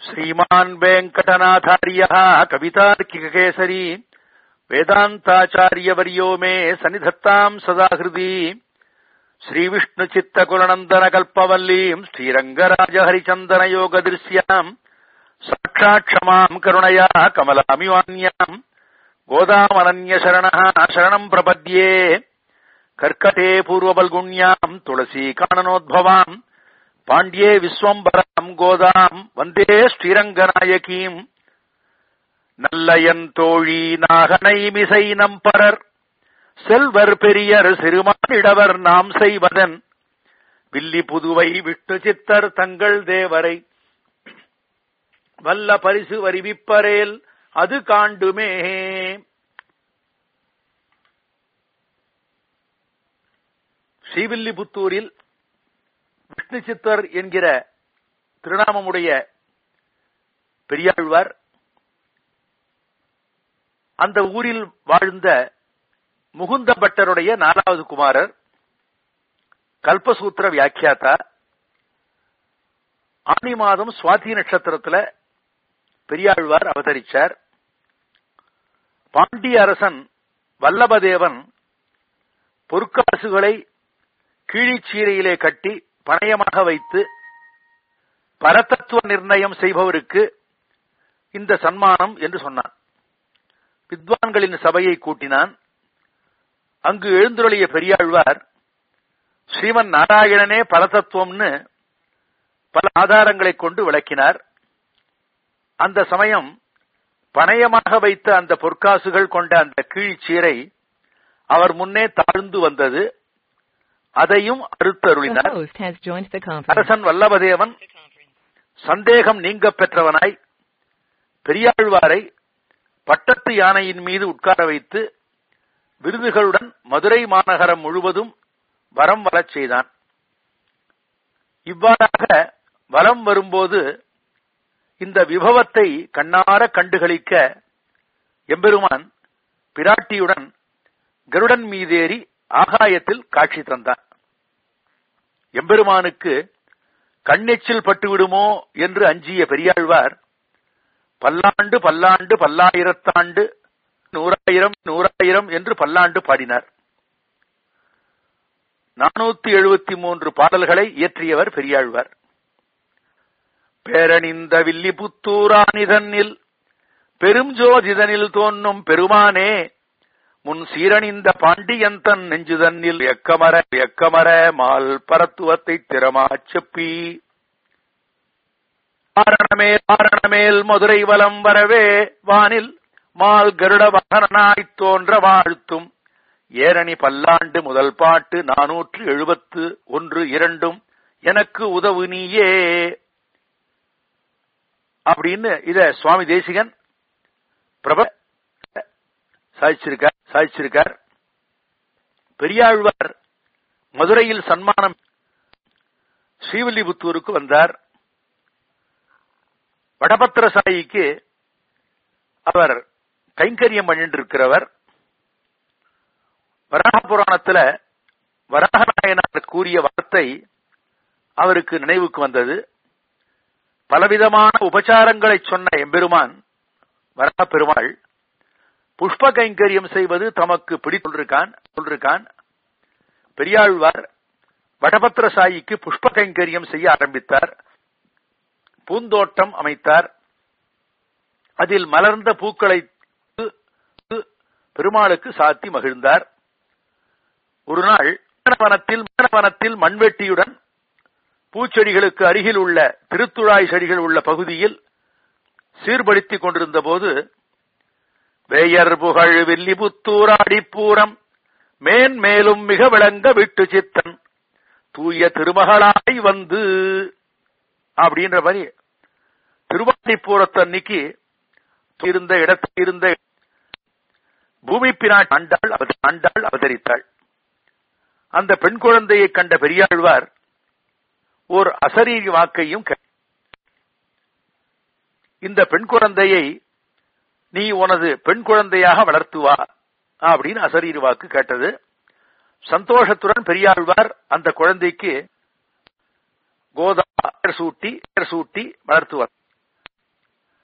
श्रीमान् वेङ्कटनाथार्यः कवितार्किककेसरी वेदान्ताचार्यवर्यो मे सनिधत्ताम् सदा हृदि श्रीविष्णुचित्तकुलनन्दनकल्पवल्लीम् श्रीरङ्गराजहरिचन्दनयोगदृश्याम् साक्षात् क्षमाम् करुणया कमलामिवान्याम् गोदामनन्यशरणः शरणम् प्रपद्ये कर्कटे पूर्वबल्गुण्याम् तुलसीकाननोद्भवाम् பாண்டியே விஸ்வம்பராம் கோதாம் வந்தே ஸ்ரீரங்கநாயகீம் நல்லயன் தோழி நாகனை மிசை நம்பரர் செல்வர் பெரியர் சிறுமானிடவர் நாம் செய்வதன் வில்லி புதுவை விட்டு சித்தர் தங்கள் தேவரை வல்ல பரிசு வருவிப்பரேல் அது காண்டுமே ஸ்ரீவில்லிபுத்தூரில் விஷ்ணு சித்தர் என்கிற திருநாமமுடைய பெரியாழ்வார் அந்த ஊரில் வாழ்ந்த முகுந்த பட்டருடைய நாலாவது குமாரர் கல்பசூத்திர வியாக்கியாத்தா ஆனி மாதம் சுவாதி நட்சத்திரத்துல பெரியாழ்வார் அவதரிச்சார் பாண்டிய அரசன் வல்லபதேவன் பொற்காசுகளை கீழிச்சீரையிலே கட்டி பணயமாக வைத்து பரதத்துவ நிர்ணயம் செய்பவருக்கு இந்த சன்மானம் என்று சொன்னான் வித்வான்களின் சபையை கூட்டினான் அங்கு எழுந்துருளிய பெரியாழ்வார் ஸ்ரீமன் நாராயணனே பரதத்துவம்னு பல ஆதாரங்களை கொண்டு விளக்கினார் அந்த சமயம் பணயமாக வைத்த அந்த பொற்காசுகள் கொண்ட அந்த கீழ்ச்சீரை அவர் முன்னே தாழ்ந்து வந்தது அதையும் அறுத்தருளினார் The host has joined the conference. அரசன் வல்லபதேவன் சந்தேகம் நீங்க பெற்றவனாய் பெரியாழ்வாரை பட்டத்து யானையின் மீது உட்கார வைத்து விருதுகளுடன் மதுரை மாநகரம் முழுவதும் வரம் வரச் செய்தான் இவ்வாறாக வலம் வரும்போது இந்த விபவத்தை கண்ணார கண்டுகளிக்க எம்பெருமான் பிராட்டியுடன் கருடன் மீதேறி ஆகாயத்தில் காட்சி தந்தான் எம்பெருமானுக்கு கண்ணெச்சில் பட்டுவிடுமோ என்று அஞ்சிய பெரியாழ்வார் பல்லாண்டு பல்லாண்டு பல்லாயிரத்தாண்டு நூறாயிரம் நூறாயிரம் என்று பல்லாண்டு பாடினார் நானூத்தி எழுபத்தி மூன்று பாடல்களை இயற்றியவர் பெரியாழ்வார் பேரணிந்த வில்லிபுத்தூரானிதனில் பெரும் ஜோதிதனில் தோன்றும் பெருமானே முன் சீரணிந்த பாண்டியந்தன் நெஞ்சுதன்னில் எக்கமர எக்கமர மால் பரத்துவத்தை திறமாச் செப்பி காரணமேல் காரணமேல் மதுரை வலம் வரவே வானில் மால் கருட வாகனாய்த் தோன்ற வாழ்த்தும் ஏரணி பல்லாண்டு முதல் பாட்டு நானூற்று எழுபத்து ஒன்று இரண்டும் எனக்கு உதவு நீயே அப்படின்னு இத சுவாமி தேசிகன் பிரப சாதிச்சிருக்கார் சாதிச்சிருக்கார் பெரியாழ்வார் மதுரையில் சன்மானம் ஸ்ரீவில்லிபுத்தூருக்கு வந்தார் வடபத்திரசாயிக்கு அவர் கைங்கரியம் பண்ணிட்டு இருக்கிறவர் வராக புராணத்துல வராகநாயனார் கூறிய வார்த்தை அவருக்கு நினைவுக்கு வந்தது பலவிதமான உபச்சாரங்களை சொன்ன எம்பெருமான் வராக பெருமாள் புஷ்ப கைங்கரியம் செய்வது தமக்கு பிடித்துள்ளிருக்கான் சொல்லிருக்கான் பெரியாழ்வார் வடபத்திரசாயிக்கு புஷ்ப கைங்கரியம் செய்ய ஆரம்பித்தார் பூந்தோட்டம் அமைத்தார் அதில் மலர்ந்த பூக்களை பெருமாளுக்கு சாத்தி மகிழ்ந்தார் ஒரு நாள் வனத்தில் வனத்தில் மண்வெட்டியுடன் பூச்செடிகளுக்கு அருகில் உள்ள திருத்துழாய் செடிகள் உள்ள பகுதியில் சீர்படுத்திக் கொண்டிருந்த போது வேயர் புகழ் வில்லிபுத்தூர் அடிப்பூரம் மேன் மேலும் மிக விளங்க விட்டு சித்தன் தூய திருமகளாய் வந்து அப்படின்ற மாதிரி திருவாடிப்பூரத்தன்னைக்கு இருந்த இடத்தில் இருந்த பூமி பிராட் ஆண்டாள் அவத- ஆண்டாள் அவதரித்தாள் அந்த பெண் குழந்தையை கண்ட பெரியாழ்வார் ஓர் அசரீரி வாக்கையும் கே- இந்த பெண் குழந்தையை நீ உனது பெண் குழந்தையாக வளர்த்துவா அப்படின்னு அசரீரி வாக்கு கேட்டது சந்தோஷத்துடன் பெரியாழ்வார் அந்த குழந்தைக்கு கோதா பெயர் சூட்டி பெயர் சூட்டி வளர்த்துவார்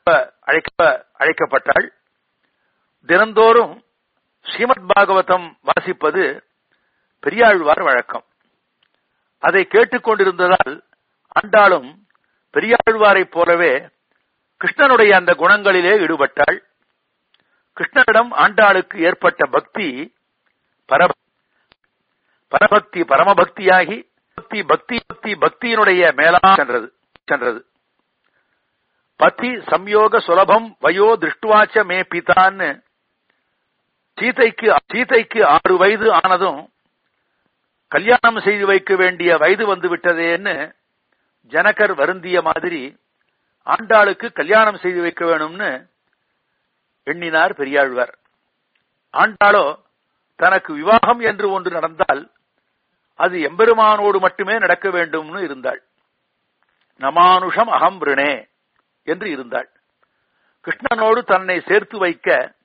அழைக்க அழைக்கப்பட்டாள் தினந்தோறும் ஸ்ரீமத் பாகவதம் வாசிப்பது பெரியாழ்வார் வழக்கம் அதை கேட்டுக்கொண்டிருந்ததால் ஆண்டாளும் பெரியாழ்வாரைப் போலவே கிருஷ்ணனுடைய அந்த குணங்களிலே ஈடுபட்டாள் கிருஷ்ணனிடம் ஆண்டாளுக்கு ஏற்பட்ட பக்தி பரப பரபக்தி பரமபக்தியாகி பக்தி பக்தி பக்தி பக்தியினுடைய மேலா சென்றது சென்றது பதி சம்யோக சுலபம் வயோ திருஷ்டுவாச்ச மே பிதான்னு சீதைக்கு சீதைக்கு ஆறு வயது ஆனதும் கல்யாணம் செய்து வைக்க வேண்டிய வயது வந்து விட்டதேன்னு ஜனகர் வருந்திய மாதிரி ஆண்டாளுக்கு கல்யாணம் செய்து வைக்க வேணும்னு எண்ணினார் பெரியாழ்வார் ஆண்டாளோ தனக்கு விவாகம் என்று ஒன்று நடந்தால் அது எம்பெருமானோடு மட்டுமே நடக்க வேண்டும்னு இருந்தாள் நமானுஷம் அகம் ரிணே என்று இருந்தாள் கிருஷ்ணனோடு தன்னை சேர்த்து வைக்க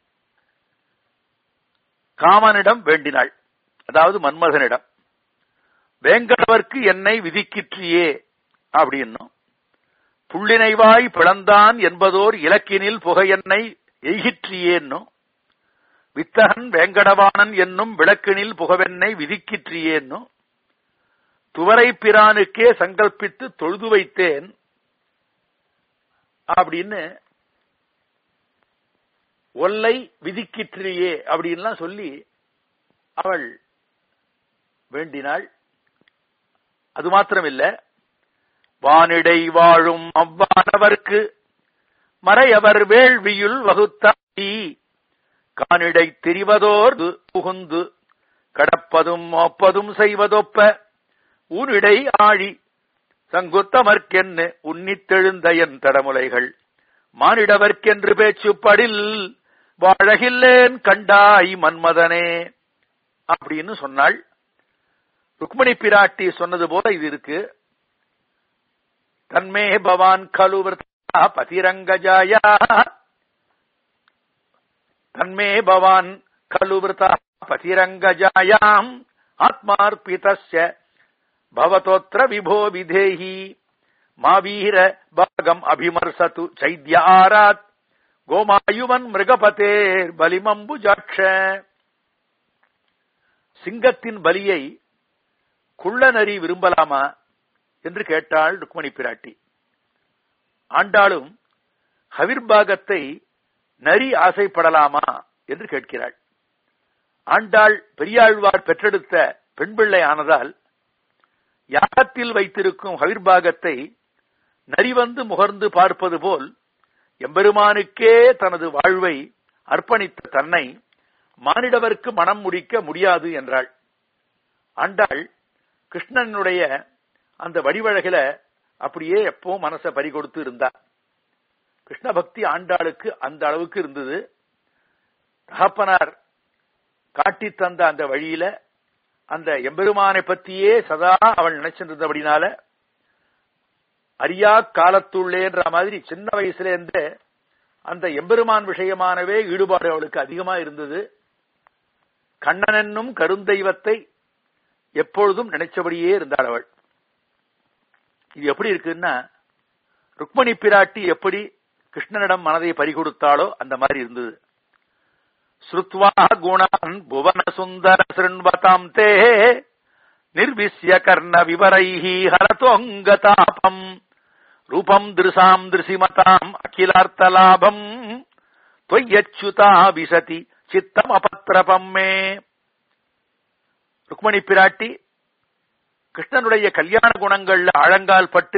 காமனிடம் வேண்டினாள் அதாவது மன்மதனிடம் வேங்கடவர்க்கு என்னை விதிக்கிற்றியே அப்படின்னும் புள்ளினைவாய் பிளந்தான் என்பதோர் இலக்கினில் புகையென்னை எய்கிற்றியேன்னும் வித்தகன் வேங்கடவாணன் என்னும் விளக்கினில் புகவென்னை விதிக்கிற்றியேன்னும் துவரை பிரானுக்கே சங்கல்பித்து தொழுது வைத்தேன் அப்படின்னு ஒல்லை விதிக்கிற்றியே அப்படின்லாம் சொல்லி அவள் வேண்டினாள் அது மாத்திரமில்ல வானிடை வாழும் அவ்வானவர்க்கு மறையவர் வேள்வியுள் வகுத்தாய் கானிடை திரிவதோர் புகுந்து கடப்பதும் ஒப்பதும் செய்வதொப்ப ஊனிடை ஆழி சங்குத்தமர்க்கென்னு உன்னித்தெழுந்த என் தடமுலைகள் மானிடவர்க்கென்று பேச்சுப்படில் வாழகில்லேன் கண்டாய் மன்மதனே அப்படின்னு சொன்னாள் ருக்மணி பிராட்டி சொன்னது போல இது இருக்கு தன்மே பவான் கலு விரதா பதிரங்கஜாயா தன்மே பவான் கலு விரதா பதிரங்கஜாயாம் ஆத்மார்ப்பிதஸ்ய பவதோத்திர விபோ விதேஹி மாவீர பாகம் அபிமர்சது சைத்ய ஆராத் கோமாயுவன் மிருகபதேர் பலிமம்புஜாட்ச சிங்கத்தின் பலியை குள்ளநரி விரும்பலாமா என்று கேட்டாள் ருக்மணி பிராட்டி ஆண்டாளும் ஹவிர்பாகத்தை நரி ஆசைப்படலாமா என்று கேட்கிறாள் ஆண்டாள் பெரியாழ்வார் பெற்றெடுத்த பெண் பிள்ளை ஆனதால் யாகத்தில் வைத்திருக்கும் ஹவிர்பாகத்தை நரி வந்து முகர்ந்து பார்ப்பது போல் எம்பெருமானுக்கே தனது வாழ்வை அர்ப்பணித்த தன்னை மானிடவர்க்கு மனம் முடிக்க முடியாது என்றாள் ஆண்டாள் கிருஷ்ணனுடைய அந்த வடிவழகில அப்படியே எப்பவும் மனசை பறிகொடுத்து இருந்தார் கிருஷ்ண பக்தி ஆண்டாளுக்கு அந்த அளவுக்கு இருந்தது தகப்பனார் காட்டி தந்த அந்த வழியில அந்த எம்பெருமானை பத்தியே சதா அவள் நினைச்சிருந்தபடினால அறியா காலத்துள்ளேன்ற மாதிரி சின்ன வயசுல இருந்து அந்த எம்பெருமான் விஷயமானவே ஈடுபாடு அவளுக்கு அதிகமா இருந்தது கண்ணன் என்னும் கருந்தெய்வத்தை எப்பொழுதும் நினைச்சபடியே இருந்தாள் அவள் இது எப்படி இருக்குன்னா ருக்மணி பிராட்டி எப்படி கிருஷ்ணனிடம் மனதை பறிகொடுத்தாளோ அந்த மாதிரி இருந்தது ஸ்ருத்வா குணான் புவன சுந்தர சிருண்வதாம் தே நிர்விசிய கர்ண விவரைஹி ஹரதோங்கதாபம் ரூபம் திருசாம் திருசிமதாம் அகிலார்த்தலாபம் தொய்யச்சுதா விசதி சித்தம் அபத்திரபம் மே ருக்மணி பிராட்டி கிருஷ்ணனுடைய கல்யாண குணங்கள்ல ஆழங்கால் பட்டு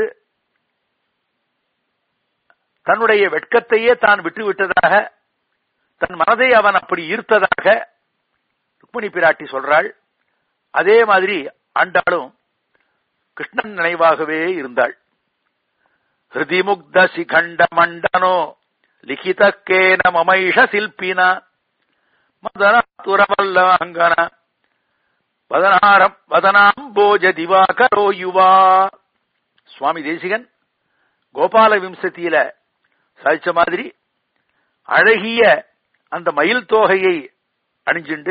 தன்னுடைய வெட்கத்தையே தான் விட்டுவிட்டதாக தன் மனதை அவன் அப்படி ஈர்த்ததாக ருக்மிணி பிராட்டி சொல்றாள் அதே மாதிரி ஆண்டாளும் கிருஷ்ணன் நினைவாகவே இருந்தாள் ஹிருதிமுக்த சிகண்ட மண்டனோ லிகித கேன மமைஷ சில்பினா மதனாத்துரவல்லவங்கன வதனாரம் வதனாம் போஜ திவாகரோ யுவா சுவாமி தேசிகன் கோபால விம்சத்தியில சாதிச்ச மாதிரி அழகிய அந்த மயில் தோகையை அணிஞ்சுண்டு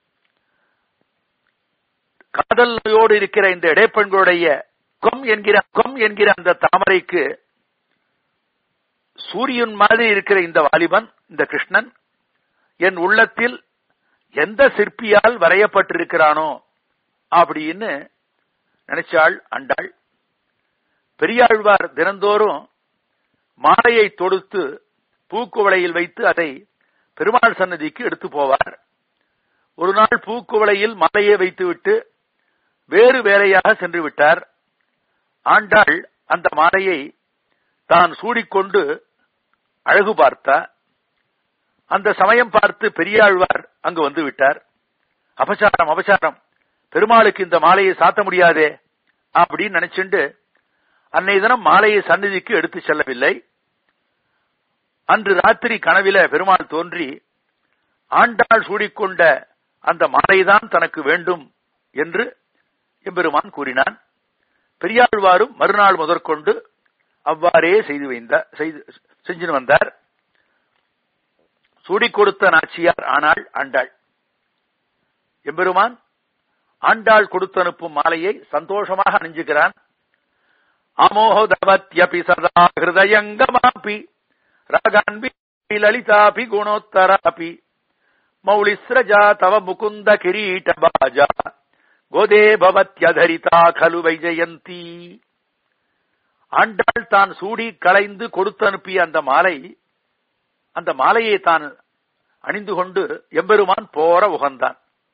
காதலையோடு இருக்கிற இந்த இடைப்பெண்களுடைய கொம் என்கிற கொம் என்கிற அந்த தாமரைக்கு சூரியன் மாதிரி இருக்கிற இந்த வாலிபன் இந்த கிருஷ்ணன் என் உள்ளத்தில் எந்த சிற்பியால் வரையப்பட்டிருக்கிறானோ அப்படின்னு நினைச்சாள் அண்டாள் பெரியாழ்வார் தினந்தோறும் மாலையை தொடுத்து பூக்குவளையில் வைத்து அதை பெருமாள் சன்னதிக்கு எடுத்து போவார் ஒரு நாள் பூக்குவளையில் மாலையை வைத்துவிட்டு வேறு வேலையாக சென்று விட்டார் ஆண்டாள் அந்த மாலையை தான் சூடிக்கொண்டு அழகு பார்த்தார் அந்த சமயம் பார்த்து பெரியாழ்வார் அங்கு வந்து விட்டார் அபசாரம் அபசாரம் பெருமாளுக்கு இந்த மாலையை சாத்த முடியாதே அப்படின்னு நினைச்சுண்டு அன்னை தினம் மாலையை சந்நிதிக்கு எடுத்து செல்லவில்லை அன்று ராத்திரி கனவில பெருமாள் தோன்றி ஆண்டாள் சூடிக்கொண்ட அந்த மாலைதான் தனக்கு வேண்டும் என்று எம்பெருமான் கூறினான் பெரியாழ்வாரும் மறுநாள் முதற்கொண்டு அவ்வாறே செய்து வைந்தார் செய்து செஞ்சு வந்தார் சூடிக் கொடுத்த நாச்சியார் ஆனால் ஆண்டாள் எம்பெருமான் ஆண்டாள் கொடுத்து அனுப்பும் மாலையை சந்தோஷமாக அணிஞ்சுகிறான் அமோகதவத்யபி சதா ஹிருதயங்கமாபி ராகான்பி லலிதாபி குணோத்தராபி மௌலிஸ்ரஜா தவ முகுந்த கிரீட பாஜா கோதே பவத்யதரிதா கலு வைஜயந்தி ஆண்டாள் தான் சூடி களைந்து கொடுத்து அனுப்பிய அந்த மாலை அந்த மாலையை தான் அணிந்து கொண்டு எம்பெருமான் போற உகந்தான்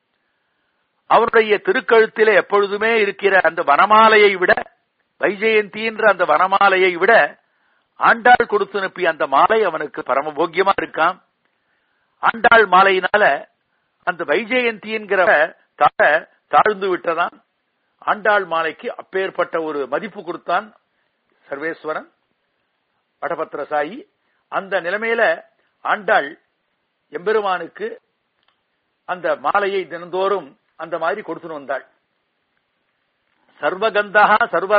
அவருடைய திருக்கழுத்திலே எப்பொழுதுமே இருக்கிற அந்த வனமாலையை விட வைஜெயந்தின்ற அந்த வனமாலையை விட ஆண்டாள் கொடுத்து அனுப்பிய அந்த மாலை அவனுக்கு பரமபோக்கியமா இருக்கான் ஆண்டாள் மாலையினால அந்த வைஜெயந்திங்கிற தாழ தாழ்ந்து விட்டதான் ஆண்டாள் மாலைக்கு அப்பேற்பட்ட ஒரு மதிப்பு கொடுத்தான் சர்வேஸ்வரன் வடபத்திரசாயி அந்த நிலைமையில ஆண்டாள் எம்பெருமானுக்கு அந்த மாலையை தினந்தோறும் அந்த மாதிரி கொடுத்துன்னு வந்தாள் சர்வகந்தகா சர்வர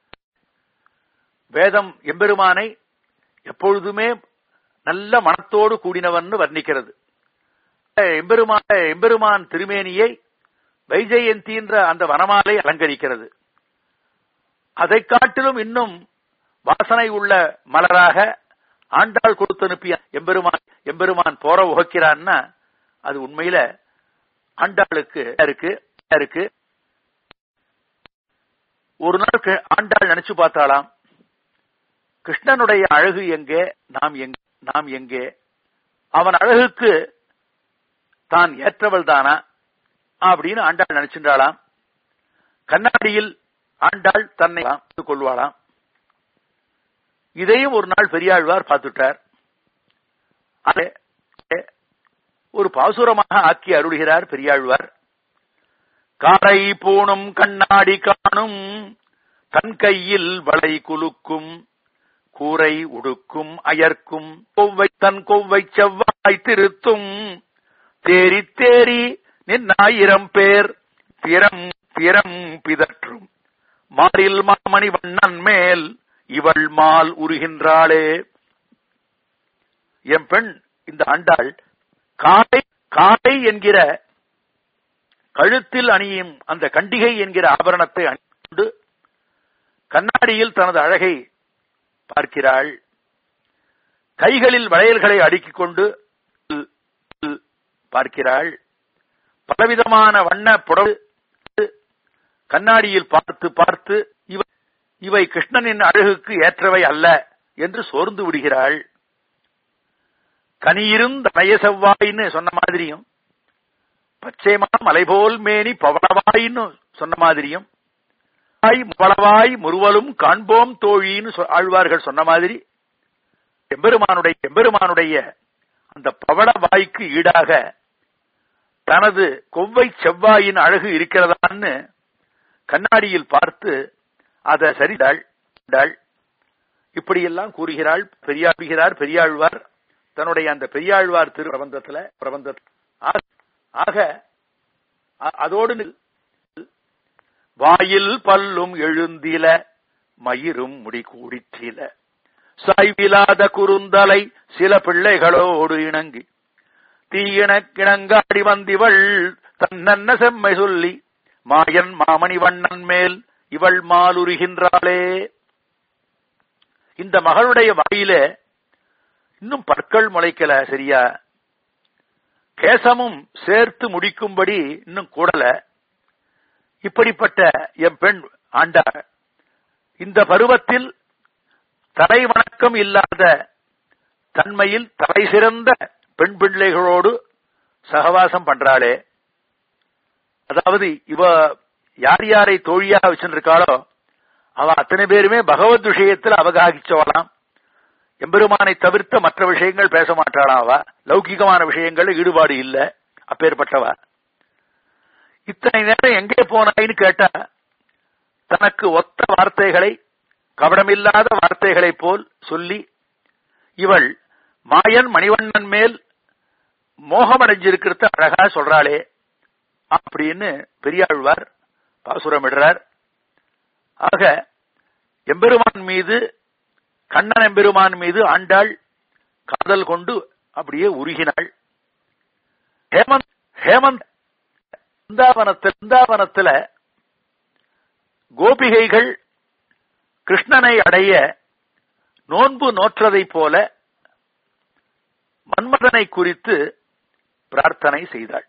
வேதம் எம்பெருமானை எப்பொழுதுமே நல்ல மனத்தோடு கூடினவன் வர்ணிக்கிறது எம்பெருமான எம்பெருமான் திருமேனியை வைஜெயந்தின்ற அந்த வனமாலை அலங்கரிக்கிறது அதை காட்டிலும் இன்னும் வாசனை உள்ள மலராக ஆண்டாள் கொடுத்து அனுப்பிய எம்பெருமான் எம்பெருமான் போற உகக்கிறான்னா அது உண்மையில ஆண்டாளுக்கு இருக்கு இருக்கு ஒரு நாள் ஆண்டாள் நினைச்சு பார்த்தாலாம் கிருஷ்ணனுடைய அழகு எங்கே நாம் எங்கே நாம் எங்கே அவன் அழகுக்கு தான் ஏற்றவள் தானா அப்படின்னு ஆண்டாள் நினைச்சின்றாளாம் கண்ணாடியில் ஆண்டாள் தன்னை கொள்வாளாம் இதையும் ஒரு நாள் பெரியாழ்வார் பார்த்துட்டார் ஒரு பாசுரமாக ஆக்கி அருள்கிறார் பெரியாழ்வார் காரை பூணும் கண்ணாடி காணும் தன் கையில் வளை குலுக்கும் கூரை உடுக்கும் அயர்க்கும் கொவ்வை தன் கொவ்வை செவ்வாய் திருத்தும் தேரி தேரி நின்னாயிரம் பேர் திறம் திறம் பிதற்றும் மாறில் மாமணி வண்ணன் மேல் இவள் மால் உருகின்றாளே என் பெண் இந்த ஆண்டாள் காடை காடை என்கிற கழுத்தில் அணியும் அந்த கண்டிகை என்கிற ஆபரணத்தை அணிந்து கண்ணாடியில் தனது அழகை பார்க்கிறாள் கைகளில் வளையல்களை அடுக்கிக் கொண்டு பார்க்கிறாள் பலவிதமான வண்ண புடவு கண்ணாடியில் பார்த்து பார்த்து இவை இவை கிருஷ்ணனின் அழகுக்கு ஏற்றவை அல்ல என்று சோர்ந்து விடுகிறாள் கனியிருந்த நய செவ்வாயின்னு சொன்ன மாதிரியும் பச்சைமா மலைபோல் மேனி பவளவாயின்னு சொன்ன மாதிரியும் பவளவாய் முருவலும் காண்போம் தோழின்னு ஆழ்வார்கள் சொன்ன மாதிரி எம்பெருமானுடைய எம்பெருமானுடைய அந்த பவள வாய்க்கு ஈடாக தனது கொவ்வை செவ்வாயின் அழகு இருக்கிறதான்னு கண்ணாடியில் பார்த்து அதை சரிதாள் இப்படியெல்லாம் கூறுகிறாள் பெரியாடுகிறார் பெரியாழ்வார் தன்னுடைய அந்த பெரியாழ்வார் திரு பிரபந்தத்துல பிரபந்த ஆக அதோடு வாயில் பல்லும் எழுந்தில மயிரும் முடி கூடிற்றில சாய்விலாத குறுந்தலை சில பிள்ளைகளோடு இணங்கி தீயின கிணங்காடி வந்திவள் தன்னன்ன செம்மை சொல்லி மாயன் மாமணி வண்ணன் மேல் இவள் மாலுருகின்றாளே இந்த மகளுடைய வாயிலே இன்னும் பற்கள் முளைக்கல சரியா கேசமும் சேர்த்து முடிக்கும்படி இன்னும் கூடல இப்படிப்பட்ட என் பெண் ஆண்டா இந்த பருவத்தில் தலை வணக்கம் இல்லாத தன்மையில் தலை சிறந்த பெண் பிள்ளைகளோடு சகவாசம் பண்றாளே அதாவது இவ யார் யாரை தோழியா வச்சிருக்காளோ அவ அத்தனை பேருமே பகவத் விஷயத்தில் அவகாகிச்சவளாம் எம்பெருமானை தவிர்த்த மற்ற விஷயங்கள் பேச மாட்டாளாம் அவ லௌகிகமான விஷயங்கள் ஈடுபாடு இல்ல அப்பேற்பட்டவ இத்தனை நேரம் எங்கே போனாயின்னு கேட்டா தனக்கு ஒத்த வார்த்தைகளை கவடமில்லாத வார்த்தைகளைப் போல் சொல்லி இவள் மாயன் மணிவண்ணன் மேல் மோகமடைஞ்சிருக்கிறத அழகா சொல்றாளே அப்படின்னு பெரியாழ்வார் பாசுரமிடுறார் ஆக எம்பெருமான் மீது கண்ணன் எம்பெருமான் மீது ஆண்டாள் காதல் கொண்டு அப்படியே உருகினாள் ஹேமந்த் ஹேமந்த் பிருந்தாவனத்தில் பிருந்தாவனத்துல கோபிகைகள் கிருஷ்ணனை அடைய நோன்பு நோற்றதைப் போல மன்மதனை குறித்து பிரார்த்தனை செய்தாள்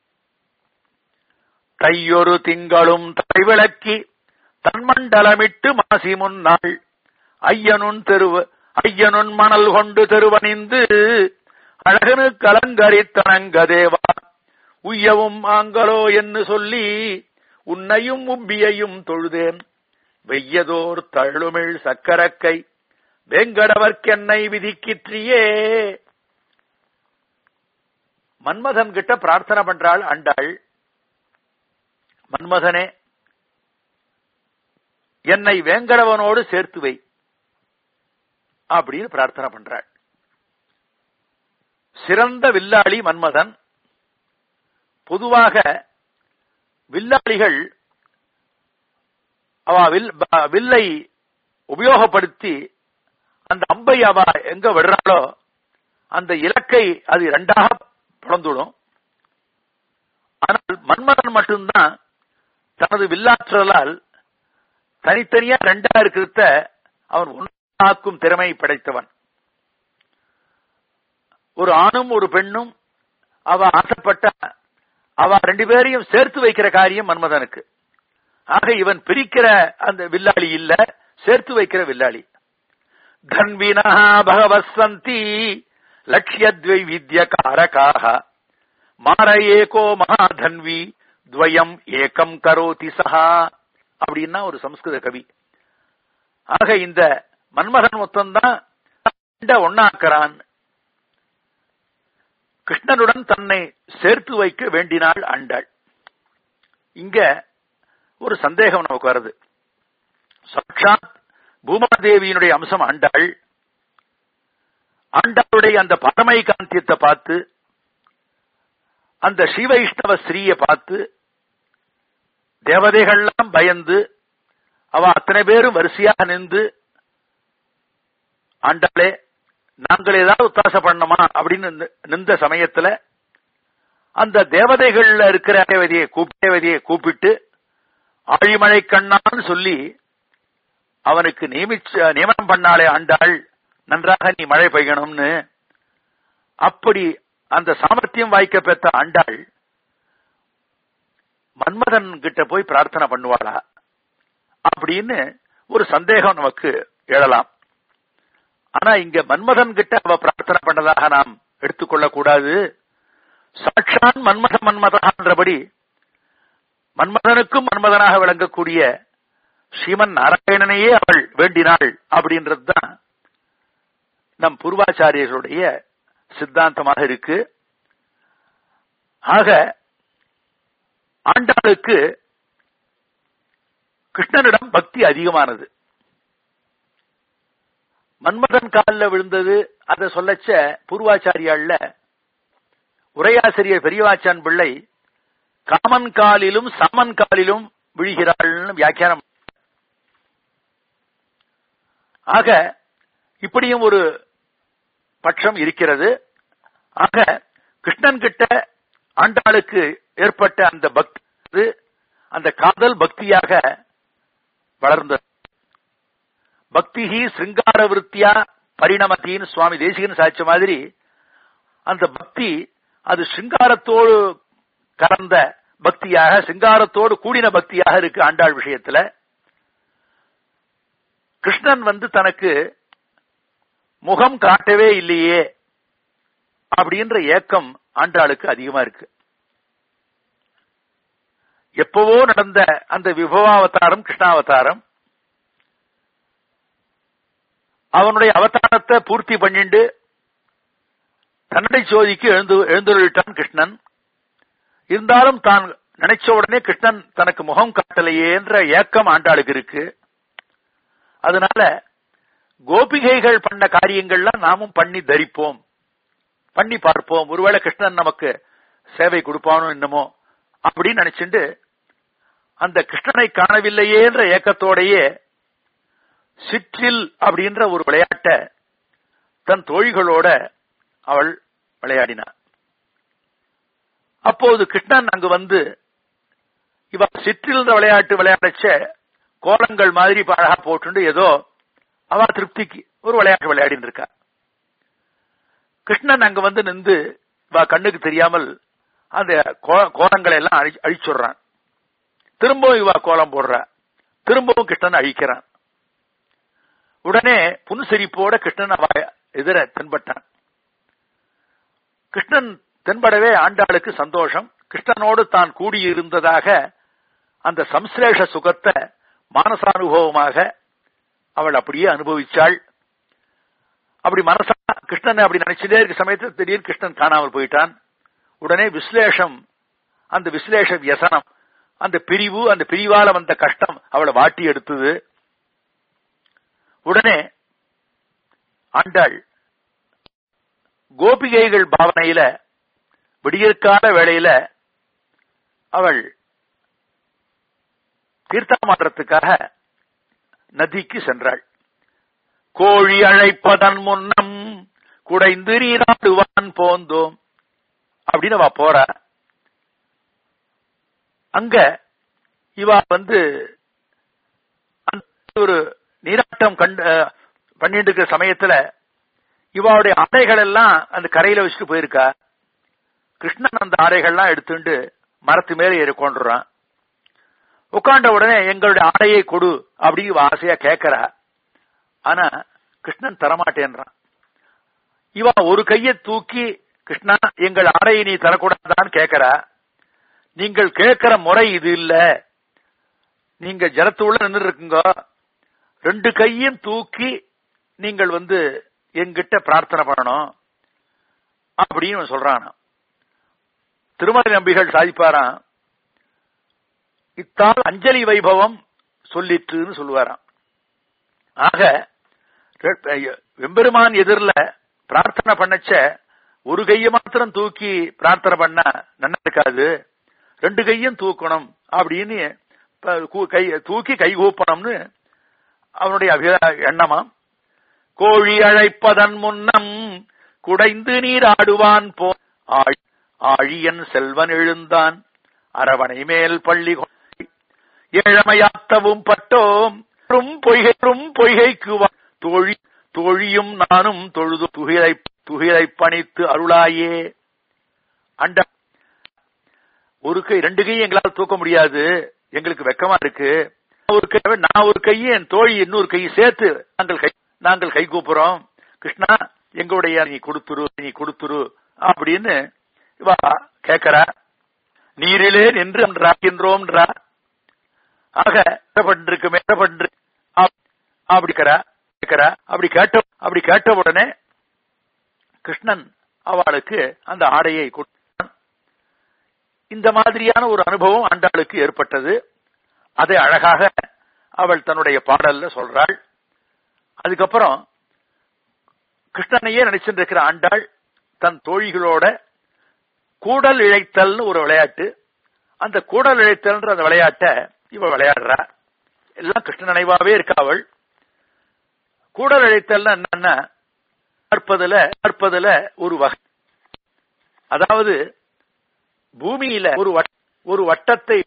தையொரு திங்களும் தலைவிளக்கி தன்மண்டலமிட்டு மாசி முன்னாள் ஐயனுன் தெருவ ஐயனுன் மணல் கொண்டு தெருவணிந்து அழகனு கலங்கரித்தனங்க தேவா உய்யவும் ஆங்களோ என்று சொல்லி உன்னையும் உம்பியையும் தொழுதேன் வெய்யதோர் தழுமிழ் சக்கரக்கை வேங்கடவர்க்கென்னை விதிக்கிற்றியே மன்மதன் கிட்ட பிரார்த்தனை பண்றாள் அண்டாள் மன்மதனே என்னை வேங்கடவனோடு சேர்த்து வை அப்படின்னு பிரார்த்தனை பண்றாள் சிறந்த வில்லாளி மன்மதன் பொதுவாக வில்லாளிகள் அவ வில் வில்லை உபயோகப்படுத்தி அந்த அம்பை அவ எங்க விடுறாளோ அந்த இலக்கை அது இரண்டாக பிளந்துடும் ஆனால் மன்மதன் மட்டும்தான் தனது வில்லாற்றலால் தனித்தனியா ரெண்டா இருக்கிறத அவன் ஒன்றாக்கும் திறமை படைத்தவன் ஒரு ஆணும் ஒரு பெண்ணும் அவ ஆசைப்பட்ட அவ ரெண்டு பேரையும் சேர்த்து வைக்கிற காரியம் மன்மதனுக்கு ஆக இவன் பிரிக்கிற அந்த வில்லாளி இல்ல சேர்த்து வைக்கிற வில்லாளி தன்வினா பகவசந்தி லட்சியத்வை வித்ய காரகாக மார ஏகோ மகாதன்வி துவயம் ஏகம் கரோதி சஹா அப்படின்னா ஒரு சம்ஸ்கிருத கவி ஆக இந்த மன்மதன் மொத்தம்தான் ஒன்னாக்குறான் கிருஷ்ணனுடன் தன்னை சேர்த்து வைக்க வேண்டினாள் ஆண்டாள் இங்க ஒரு சந்தேகம் நமக்கு வருது சாட்சாத் பூமாதேவியினுடைய அம்சம் ஆண்டாள் ஆண்டாளுடைய அந்த பரமை காந்தியத்தை பார்த்து அந்த ஸ்ரீவைஷ்ணவ ஸ்ரீய பார்த்து தேவதைகள்லாம் பயந்து அவ அத்தனை பேரும் வரிசையாக நின்று ஆண்டாளே நாங்கள் ஏதாவது உத்தாசம் பண்ணணுமா அப்படின்னு நின்ற சமயத்துல அந்த தேவதைகள்ல இருக்கிற தேவதையை தேவதையை கூப்பிட்டு ஆழிமழை கண்ணான்னு சொல்லி அவனுக்கு நியமிச்ச நியமனம் பண்ணாலே ஆண்டாள் நன்றாக நீ மழை பெய்யணும்னு அப்படி அந்த சாமர்த்தியம் வாய்க்க பெற்ற ஆண்டாள் மன்மதன் கிட்ட போய் பிரார்த்தனை பண்ணுவாளா அப்படின்னு ஒரு சந்தேகம் நமக்கு எழலாம் ஆனா இங்க மன்மதன் கிட்ட அவ பிரார்த்தனை பண்ணதாக நாம் எடுத்துக்கொள்ள கூடாது சாட்சான் மன்மத மன்மதான்றபடி மன்மதனுக்கும் மன்மதனாக விளங்கக்கூடிய ஸ்ரீமன் நாராயணனையே அவள் வேண்டினாள் அப்படின்றதுதான் நம் பூர்வாச்சாரியர்களுடைய சித்தாந்தமாக இருக்கு ஆக ஆண்டாளுக்கு கிருஷ்ணனிடம் பக்தி அதிகமானது மன்மதன் காலில் விழுந்தது அதை சொல்லச்ச பூர்வாச்சாரியாள்ல உரையாசிரியர் பெரியவாச்சான் பிள்ளை காமன் காலிலும் சமன் காலிலும் விழுகிறாள்னு வியாக்கியானம் ஆக இப்படியும் ஒரு பட்சம் இருக்கிறது ஆக கிருஷ்ணன் கிட்ட ஆண்டாளுக்கு ஏற்பட்ட அந்த பக்தி அந்த காதல் பக்தியாக வளர்ந்தது பக்திஹி சிருங்கார விருத்தியா பரிணமத்தின்னு சுவாமி தேசிகன் சாய்ச்ச மாதிரி அந்த பக்தி அது சிங்காரத்தோடு கலந்த பக்தியாக சிங்காரத்தோடு கூடின பக்தியாக இருக்கு ஆண்டாள் விஷயத்துல கிருஷ்ணன் வந்து தனக்கு முகம் காட்டவே இல்லையே அப்படின்ற ஏக்கம் ஆண்டாளுக்கு அதிகமா இருக்கு எப்பவோ நடந்த அந்த விபவாவதாரம் கிருஷ்ணாவதாரம் அவனுடைய அவதாரத்தை பூர்த்தி பண்ணிண்டு கன்னடை சோதிக்கு எழுந்து எழுந்துள்ளிட்டான் கிருஷ்ணன் இருந்தாலும் தான் நினைச்ச உடனே கிருஷ்ணன் தனக்கு முகம் காட்டலையே என்ற ஏக்கம் ஆண்டாளுக்கு இருக்கு அதனால கோபிகைகள் பண்ண காரியங்கள்லாம் நாமும் பண்ணி தரிப்போம் பண்ணி பார்ப்போம் ஒருவேளை கிருஷ்ணன் நமக்கு சேவை கொடுப்பானோ என்னமோ அப்படின்னு நினைச்சுண்டு அந்த கிருஷ்ணனை காணவில்லையே என்ற ஏக்கத்தோடையே சிற்றில் அப்படின்ற ஒரு விளையாட்ட தன் தோழிகளோட அவள் விளையாடினார் அப்போது கிருஷ்ணன் அங்கு வந்து இவ சிற்றில் விளையாட்டு விளையாடச்ச கோலங்கள் மாதிரி அழகா போட்டு ஏதோ அவ திருப்திக்கு ஒரு விளையாட்டு விளையாடின்னு இருக்கா கிருஷ்ணன் அங்க வந்து நின்று இவ கண்ணுக்கு தெரியாமல் அந்த கோலங்களை எல்லாம் அழி அழிச்சுடுறான் திரும்பவும் இவா கோலம் போடுறா திரும்பவும் கிருஷ்ணன் அழிக்கிறான் உடனே புன்சிரிப்போட கிருஷ்ணன் அவ எதிர தென்பட்டான் கிருஷ்ணன் தென்படவே ஆண்டாளுக்கு சந்தோஷம் கிருஷ்ணனோடு தான் கூடியிருந்ததாக அந்த சம்ஸ்லேஷ சுகத்தை மானசானுபவமாக அவள் அப்படியே அனுபவிச்சாள் அப்படி மனசா கிருஷ்ணன் அப்படி நினைச்சுட்டே இருக்க சமயத்தில் திடீர் கிருஷ்ணன் காணாமல் போயிட்டான் உடனே விஸ்லேஷம் அந்த விஸ்லேஷ வியசனம் அந்த பிரிவு அந்த பிரிவால வந்த கஷ்டம் அவளை வாட்டி எடுத்தது உடனே ஆண்டாள் கோபிகைகள் பாவனையில விடியற்கால வேளையில அவள் தீர்த்தமாற்றத்துக்காக நதிக்கு சென்றாள் கோழி அழைப்பதன் முன்னம் குடைந்து நீராடுவான் போந்தோம் அப்படின்னு அவ போற அங்க இவ வந்து ஒரு நீராட்டம் கண்டு பண்ணிட்டு இருக்கிற சமயத்துல இவாவுடைய ஆடைகள் எல்லாம் அந்த கரையில வச்சுட்டு போயிருக்கா கிருஷ்ணன் அந்த ஆடைகள்லாம் எடுத்துட்டு மரத்து மேல ஏறி கொண்டுறான் உட்காண்ட உடனே எங்களுடைய ஆடையை கொடு அப்படி ஆசையா கேட்கறா ஆனா கிருஷ்ணன் தரமாட்டேன்றான் இவா ஒரு கையை தூக்கி கிருஷ்ணா எங்கள் ஆடையை நீ தரக்கூடாதான்னு கேட்கறா நீங்கள் கேட்கிற முறை இது இல்ல நீங்க ஜலத்துள்ள நின்று இருக்குங்க ரெண்டு கையும் தூக்கி நீங்கள் வந்து எங்கிட்ட பிரார்த்தனை பண்ணணும் அப்படின்னு சொல்றான் திருமலை நம்பிகள் சாதிப்பாராம் இத்தால் அஞ்சலி வைபவம் சொல்லிற்றுன்னு சொல்லுவாராம் ஆக வெம்பெருமான் எதிரில பிரார்த்தனை பண்ணச்ச ஒரு கையை மாத்திரம் தூக்கி பிரார்த்தனை பண்ணா நல்லா இருக்காது ரெண்டு கையும் தூக்கணும் அப்படின்னு கை தூக்கி கை கூப்பணும்னு அவனுடைய அபிதா எண்ணமாம் கோழி அழைப்பதன் முன்னம் குடைந்து நீர் ஆடுவான் போ ஆழியன் செல்வன் எழுந்தான் அரவணை மேல் பள்ளி ஏழமையாத்தவும் பட்டோம் பொய்கைரும் பொய்கைக்கு தோழி தோழியும் நானும் தொழுது துகிலை துகிலை பணித்து அருளாயே அண்ட ஒரு கை ரெண்டு கையும் எங்களால் தூக்க முடியாது எங்களுக்கு வெக்கமா இருக்கு ஒரு கை நான் ஒரு கையை என் தோழி இன்னொரு கையை சேர்த்து நாங்கள் கை நாங்கள் கை கூப்புறோம் கிருஷ்ணா எங்களுடைய நீ கொடுத்துரு நீ கொடுத்துரு அப்படின்னு இவா கேட்கிறா நீரிலே நின்று ராக்கின்றோம்ன்றா ஆக பண்றிருக்கு மேற்பன்று அப்படி கேட்கிறா அப்படி கேட்ட அப்படி கேட்ட உடனே கிருஷ்ணன் அவளுக்கு அந்த ஆடையை கொடுத்தான் இந்த மாதிரியான ஒரு அனுபவம் ஆண்டாளுக்கு ஏற்பட்டது அதை அழகாக அவள் தன்னுடைய பாடல்ல சொல்றாள் அதுக்கப்புறம் கிருஷ்ணனையே நினைச்சிட்டு இருக்கிற ஆண்டாள் தன் தோழிகளோட கூடல் இழைத்தல்னு ஒரு விளையாட்டு அந்த கூடல் இழைத்தல்ன்ற அந்த விளையாட்டை இவ விளையாடுறா எல்லாம் கிருஷ்ண நினைவாவே இருக்கா அவள் கூடல் இழைத்தல்னா என்னன்னா பார்ப்பதுல பார்ப்பதுல ஒரு வகை அதாவது பூமியில ஒரு ஒரு வட்டத்தை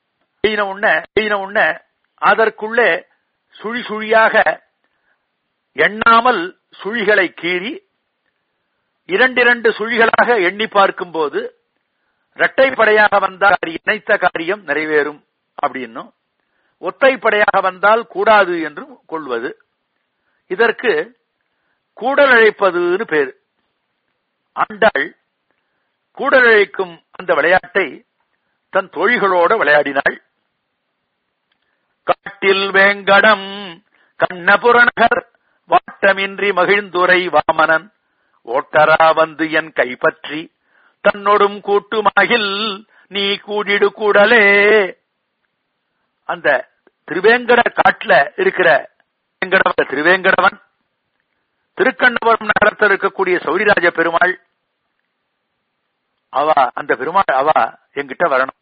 உடனே உடனே அதற்குள்ளே சுழி சுழியாக எண்ணாமல் சுழிகளை கீறி இரண்டிரண்டு சுழிகளாக எண்ணி பார்க்கும்போது இரட்டைப்படையாக வந்தால் இணைத்த காரியம் நிறைவேறும் அப்படின்னும் ஒத்தைப்படையாக வந்தால் கூடாது என்றும் கொள்வது இதற்கு கூடல் அழைப்பதுன்னு பேரு ஆண்டாள் கூடல் அழைக்கும் அந்த விளையாட்டை தன் தோழிகளோடு விளையாடினாள் காட்டில் வேங்கடம் கண்ணபுரநகர் வாட்டமின்றி மகிழ்ந்துரை வாமனன் ஓட்டரா வந்து என் கைப்பற்றி தன்னொடும் கூட்டுமாகில் நீ கூடிடு கூடலே அந்த திருவேங்கட காட்டுல இருக்கிற வேங்கடவன் திருவேங்கடவன் திருக்கண்ணபுரம் நகரத்தில் இருக்கக்கூடிய சௌரிராஜ பெருமாள் அவ அந்த பெருமாள் அவ என்கிட்ட வரணும்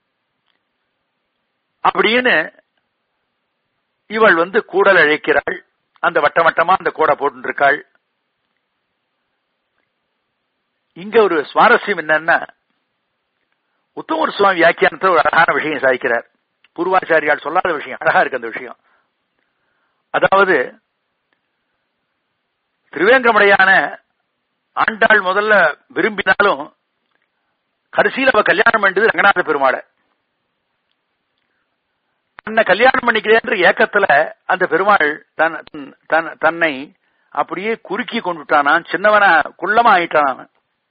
அப்படின்னு இவள் வந்து கூடல் அழைக்கிறாள் அந்த வட்ட வட்டமா அந்த கூடை போட்டு இருக்காள் இங்க ஒரு சுவாரஸ்யம் என்னன்னா உத்தமர் சுவாமி வியாக்கியானத்தில் ஒரு அழகான விஷயம் சாதிக்கிறார் பூர்வாச்சாரியால் சொல்லாத விஷயம் அழகா இருக்கு அந்த விஷயம் அதாவது திருவேங்கமுடையான ஆண்டாள் முதல்ல விரும்பினாலும் கடைசியில் அவ கல்யாணம் பண்ணது ரங்கநாத பெருமாளை தன்னை கல்யாணம் பண்ணிக்கிறேன் ஏக்கத்துல அந்த பெருமாள் தன் தன்னை அப்படியே குறுக்கி கொண்டுட்டானான் சின்னவனா குள்ளமா ஆயிட்டான்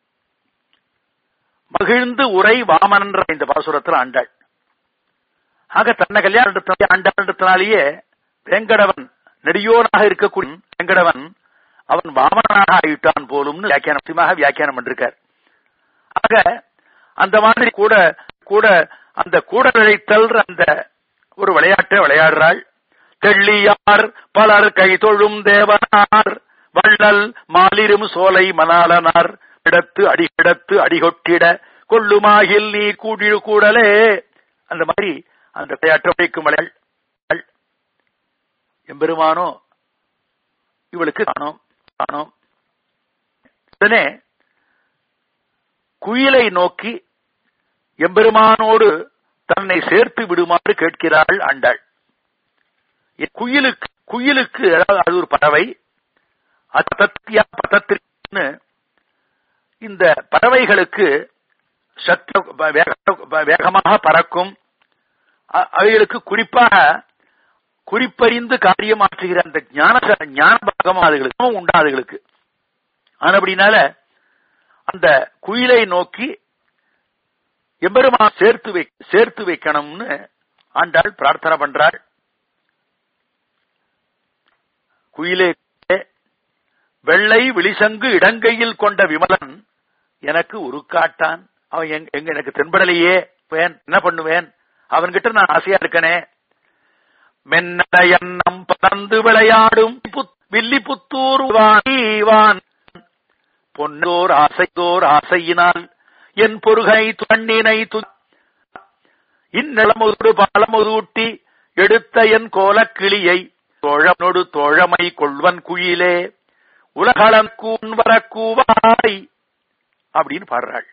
மகிழ்ந்து உரை வாமனன்ற இந்த பாசுரத்தில் ஆண்டாள் ஆக தன்னை கல்யாணம் ஆண்டாள்ன்றதுனாலேயே வேங்கடவன் நெடியோனாக இருக்கக்கூடிய வேங்கடவன் அவன் வாமனாக ஆயிட்டான் போலும்னு வியாக்கியானமாக வியாக்கியானம் பண்ணிருக்கார் ஆக அந்த மாதிரி கூட கூட அந்த கூட நிழைத்தல் அந்த ஒரு விளையாட்டை விளையாடுறாள் தெள்ளியார் பலர் கை தொழும் தேவனார் வள்ளல் மாலிரும் சோலை மணாலனார் இடத்து அடிகிடத்து அடிகொட்டிட கொள்ளுமாகில் நீ கூடிடு கூடலே அந்த மாதிரி அந்த விளையாட்டை வைக்கும் விளையாள் எம்பெருமானோ இவளுக்கு காணோம் காணோம் உடனே குயிலை நோக்கி எம்பெருமானோடு தன்னை சேர்த்து விடுமாறு கேட்கிறாள் ஆண்டாள் குயிலுக்கு குயிலுக்கு அதாவது அது ஒரு பறவை அத்தத்தியா பதத்திற்கு இந்த பறவைகளுக்கு சத்த வேகமாக பறக்கும் அவைகளுக்கு குறிப்பாக குறிப்பறிந்து காரியமாற்றுகிற அந்த ஞான ஞான பாகமும் அதுகளுக்கு உண்டா அதுகளுக்கு ஆனபடினால அந்த குயிலை நோக்கி எம்பெருமா சேர்த்து வை சேர்த்து வைக்கணும்னு ஆண்டாள் பிரார்த்தனை பண்றாள் குயிலே வெள்ளை விழிசங்கு இடங்கையில் கொண்ட விமலன் எனக்கு உருக்காட்டான் அவன் எங்க எனக்கு தென்படலையே வேன் என்ன பண்ணுவேன் அவன்கிட்ட நான் ஆசையா இருக்கனே மென்னடையன்னம் பறந்து விளையாடும் வில்லி புத்தூர் வான் பொன்னோர் ஆசைதோர் ஆசையினால் என் பொருகை தண்ணினை து இந்நிலமுது பாலமுதூட்டி எடுத்த என் கோலக்கிளியை தோழனொடு தோழமை கொள்வன் குயிலே உலகளம் கூன் வரக்கூவாய் அப்படின்னு பாடுறாள்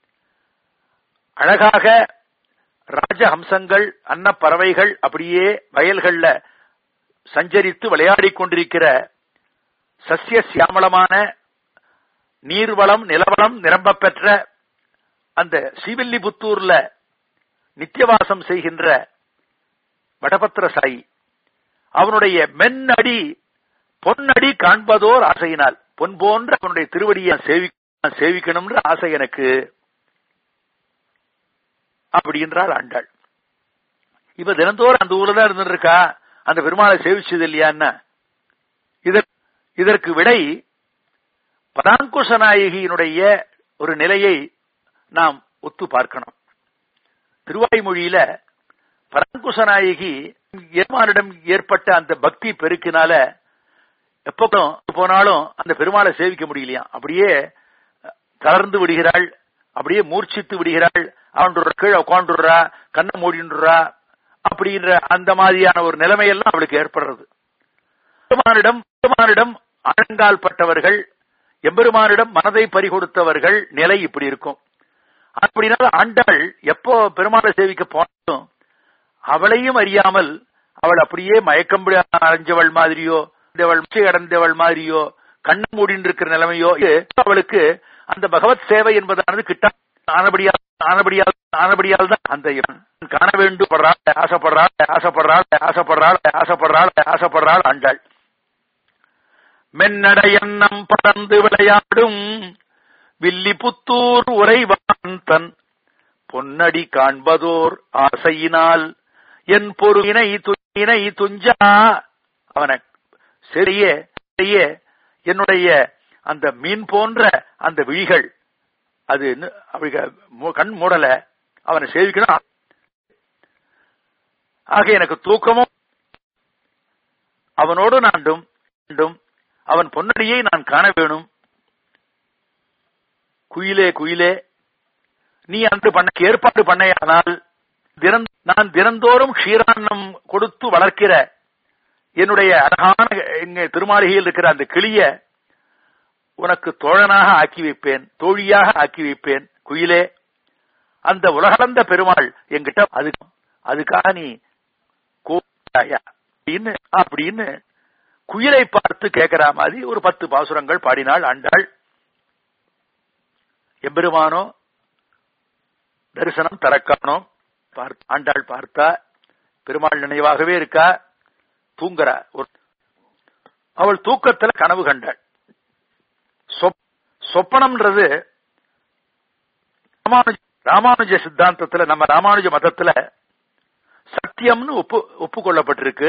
அழகாக ராஜஹம்சங்கள் அன்னப்பறவைகள் அப்படியே வயல்கள்ல சஞ்சரித்து விளையாடிக் கொண்டிருக்கிற சசிய சியாமளமான நீர்வளம் நிலவளம் நிரம்ப பெற்ற அந்த ஸ்ரீவில்லிபுத்தூர்ல நித்தியவாசம் செய்கின்ற வடபத்திர சாயி அவனுடைய மென்னடி பொன்னடி காண்பதோர் ஆசையினால் பொன் போன்ற அவனுடைய திருவடியை சேவி சேவிக்கணும்ன்ற ஆசை எனக்கு அப்படின்றாள் ஆண்டாள் இப்ப தினந்தோறும் அந்த ஊர்ல தான் இருந்துட்டு இருக்கா அந்த பெருமாளை சேவிச்சது இல்லையான்னா இதற்கு விடை பதாங்குஷ நாயகியினுடைய ஒரு நிலையை நாம் ஒத்து பார்க்கணும் திருவாய்மொழியில பராங்குஷ நாயகி எருமானிடம் ஏற்பட்ட அந்த பக்தி பெருக்கினால எப்போ போனாலும் அந்த பெருமாளை சேவிக்க முடியலையா அப்படியே தளர்ந்து விடுகிறாள் அப்படியே மூர்ச்சித்து விடுகிறாள் அவன் கீழே உட்காந்துடுறா கண்ணை மூடின்றா அப்படின்ற அந்த மாதிரியான ஒரு நிலைமையெல்லாம் அவளுக்கு ஏற்படுறது பெருமானிடம் பெருமானிடம் ஆழங்கால் பட்டவர்கள் எம்பெருமானிடம் மனதை பறிகொடுத்தவர்கள் நிலை இப்படி இருக்கும் அப்படினால ஆண்டாள் எப்போ பெருமாளை சேவிக்க போனாலும் அவளையும் அறியாமல் அவள் அப்படியே மயக்கம் அடைஞ்சவள் மாதிரியோ அடைந்தவள் மிச்சை அடைந்தவள் மாதிரியோ கண்ணு மூடின்னு இருக்கிற நிலைமையோ இது அவளுக்கு அந்த பகவத் சேவை என்பதானது கிட்ட ஆனபடியால் ஆனபடியால் ஆனபடியால் தான் அந்த இவன் காண வேண்டும் படுறாள் ஆசைப்படுறாள் ஆசைப்படுறாள் ஆசைப்படுறாள் ஆசைப்படுறாள் ஆசைப்படுறாள் ஆண்டாள் மென்னடையன்னம் பறந்து விளையாடும் வில்லி புத்தூர் உறைவான் தன் பொன்னடி காண்பதோர் ஆசையினால் என் பொருவினை துயினை துஞ்சா அவன சிறிய சிறிய என்னுடைய அந்த மீன் போன்ற அந்த விழிகள் அது இன்னும் அவைக மு- கண் மூடல அவனை சேவிக்கணும் ஆக எனக்கு தூக்கமும் அவனோடு நாண்டும் வேண்டும் அவன் பொன்னடியை நான் காண வேணும் குயிலே குயிலே நீ அன்று பண்ண ஏற்பாடு பண்ணையானால் தினம் நான் தினந்தோறும் க்ஷீரான்னம் கொடுத்து வளர்க்கிற என்னுடைய அழகான இங்க திருமாளிகையில் இருக்கிற அந்த கிளிய உனக்கு தோழனாக ஆக்கி வைப்பேன் தோழியாக ஆக்கி வைப்பேன் குயிலே அந்த உலகளந்த பெருமாள் என்கிட்ட அது அதுக்காக நீ கோயா அப்படின்னு அப்படின்னு குயிலை பார்த்து கேட்கிற மாதிரி ஒரு பத்து பாசுரங்கள் பாடினாள் ஆண்டாள் எம்பெருமானோ தரிசனம் தரக்கானோம் பார்த்- ஆண்டாள் பார்த்தா பெருமாள் நினைவாகவே இருக்கா தூங்குறா ஒரு அவள் தூக்கத்துல கனவு கண்டாள் சொப்- சொப்பனம்ன்றது ராமானுஜ ராமானுஜ சித்தாந்தத்துல நம்ம ராமானுஜ மதத்துல சத்தியம்னு ஒப்பு ஒப்புக்கொள்ளப்பட்டிருக்கு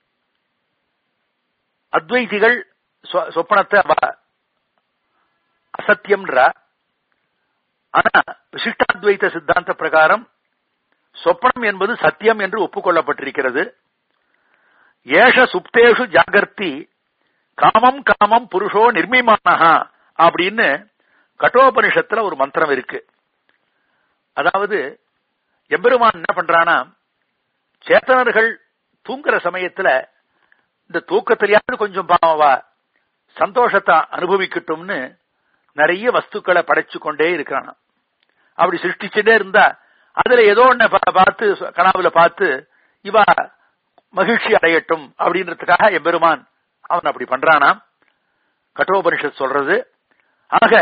அத்வைதிகள் சொ- சொப்பனத்தை அவ அசத்தியம்ன்றா ஆனா விசிஷ்டாத்வைத சித்தாந்த பிரகாரம் சொப்பனம் என்பது சத்தியம் என்று ஒப்புக்கொள்ளப்பட்டிருக்கிறது ஏஷ சுப்தேஷு ஜாகர்த்தி காமம் காமம் புருஷோ நிர்மிமானஹா அப்படின்னு கட்டோபனிஷத்துல ஒரு மந்திரம் இருக்கு அதாவது எம்பெருமான் என்ன பண்றானா சேத்தனர்கள் தூங்குற சமயத்துல இந்த தூக்கத்திலேயாவது கொஞ்சம் பாவவா சந்தோஷத்தை அனுபவிக்கட்டும்னு நிறைய வஸ்துக்களை படைச்சு கொண்டே இருக்கிறானா அப்படி சிருஷ்டிச்சுட்டே இருந்தா அதுல ஏதோ ஒண்ண பா- பார்த்து கனாவுல பார்த்து இவா மகிழ்ச்சி அடையட்டும் அப்படின்றதுக்காக எம்பெருமான் அவன் அப்படி பண்றானாம் கட்டோபனிஷத் சொல்றது ஆக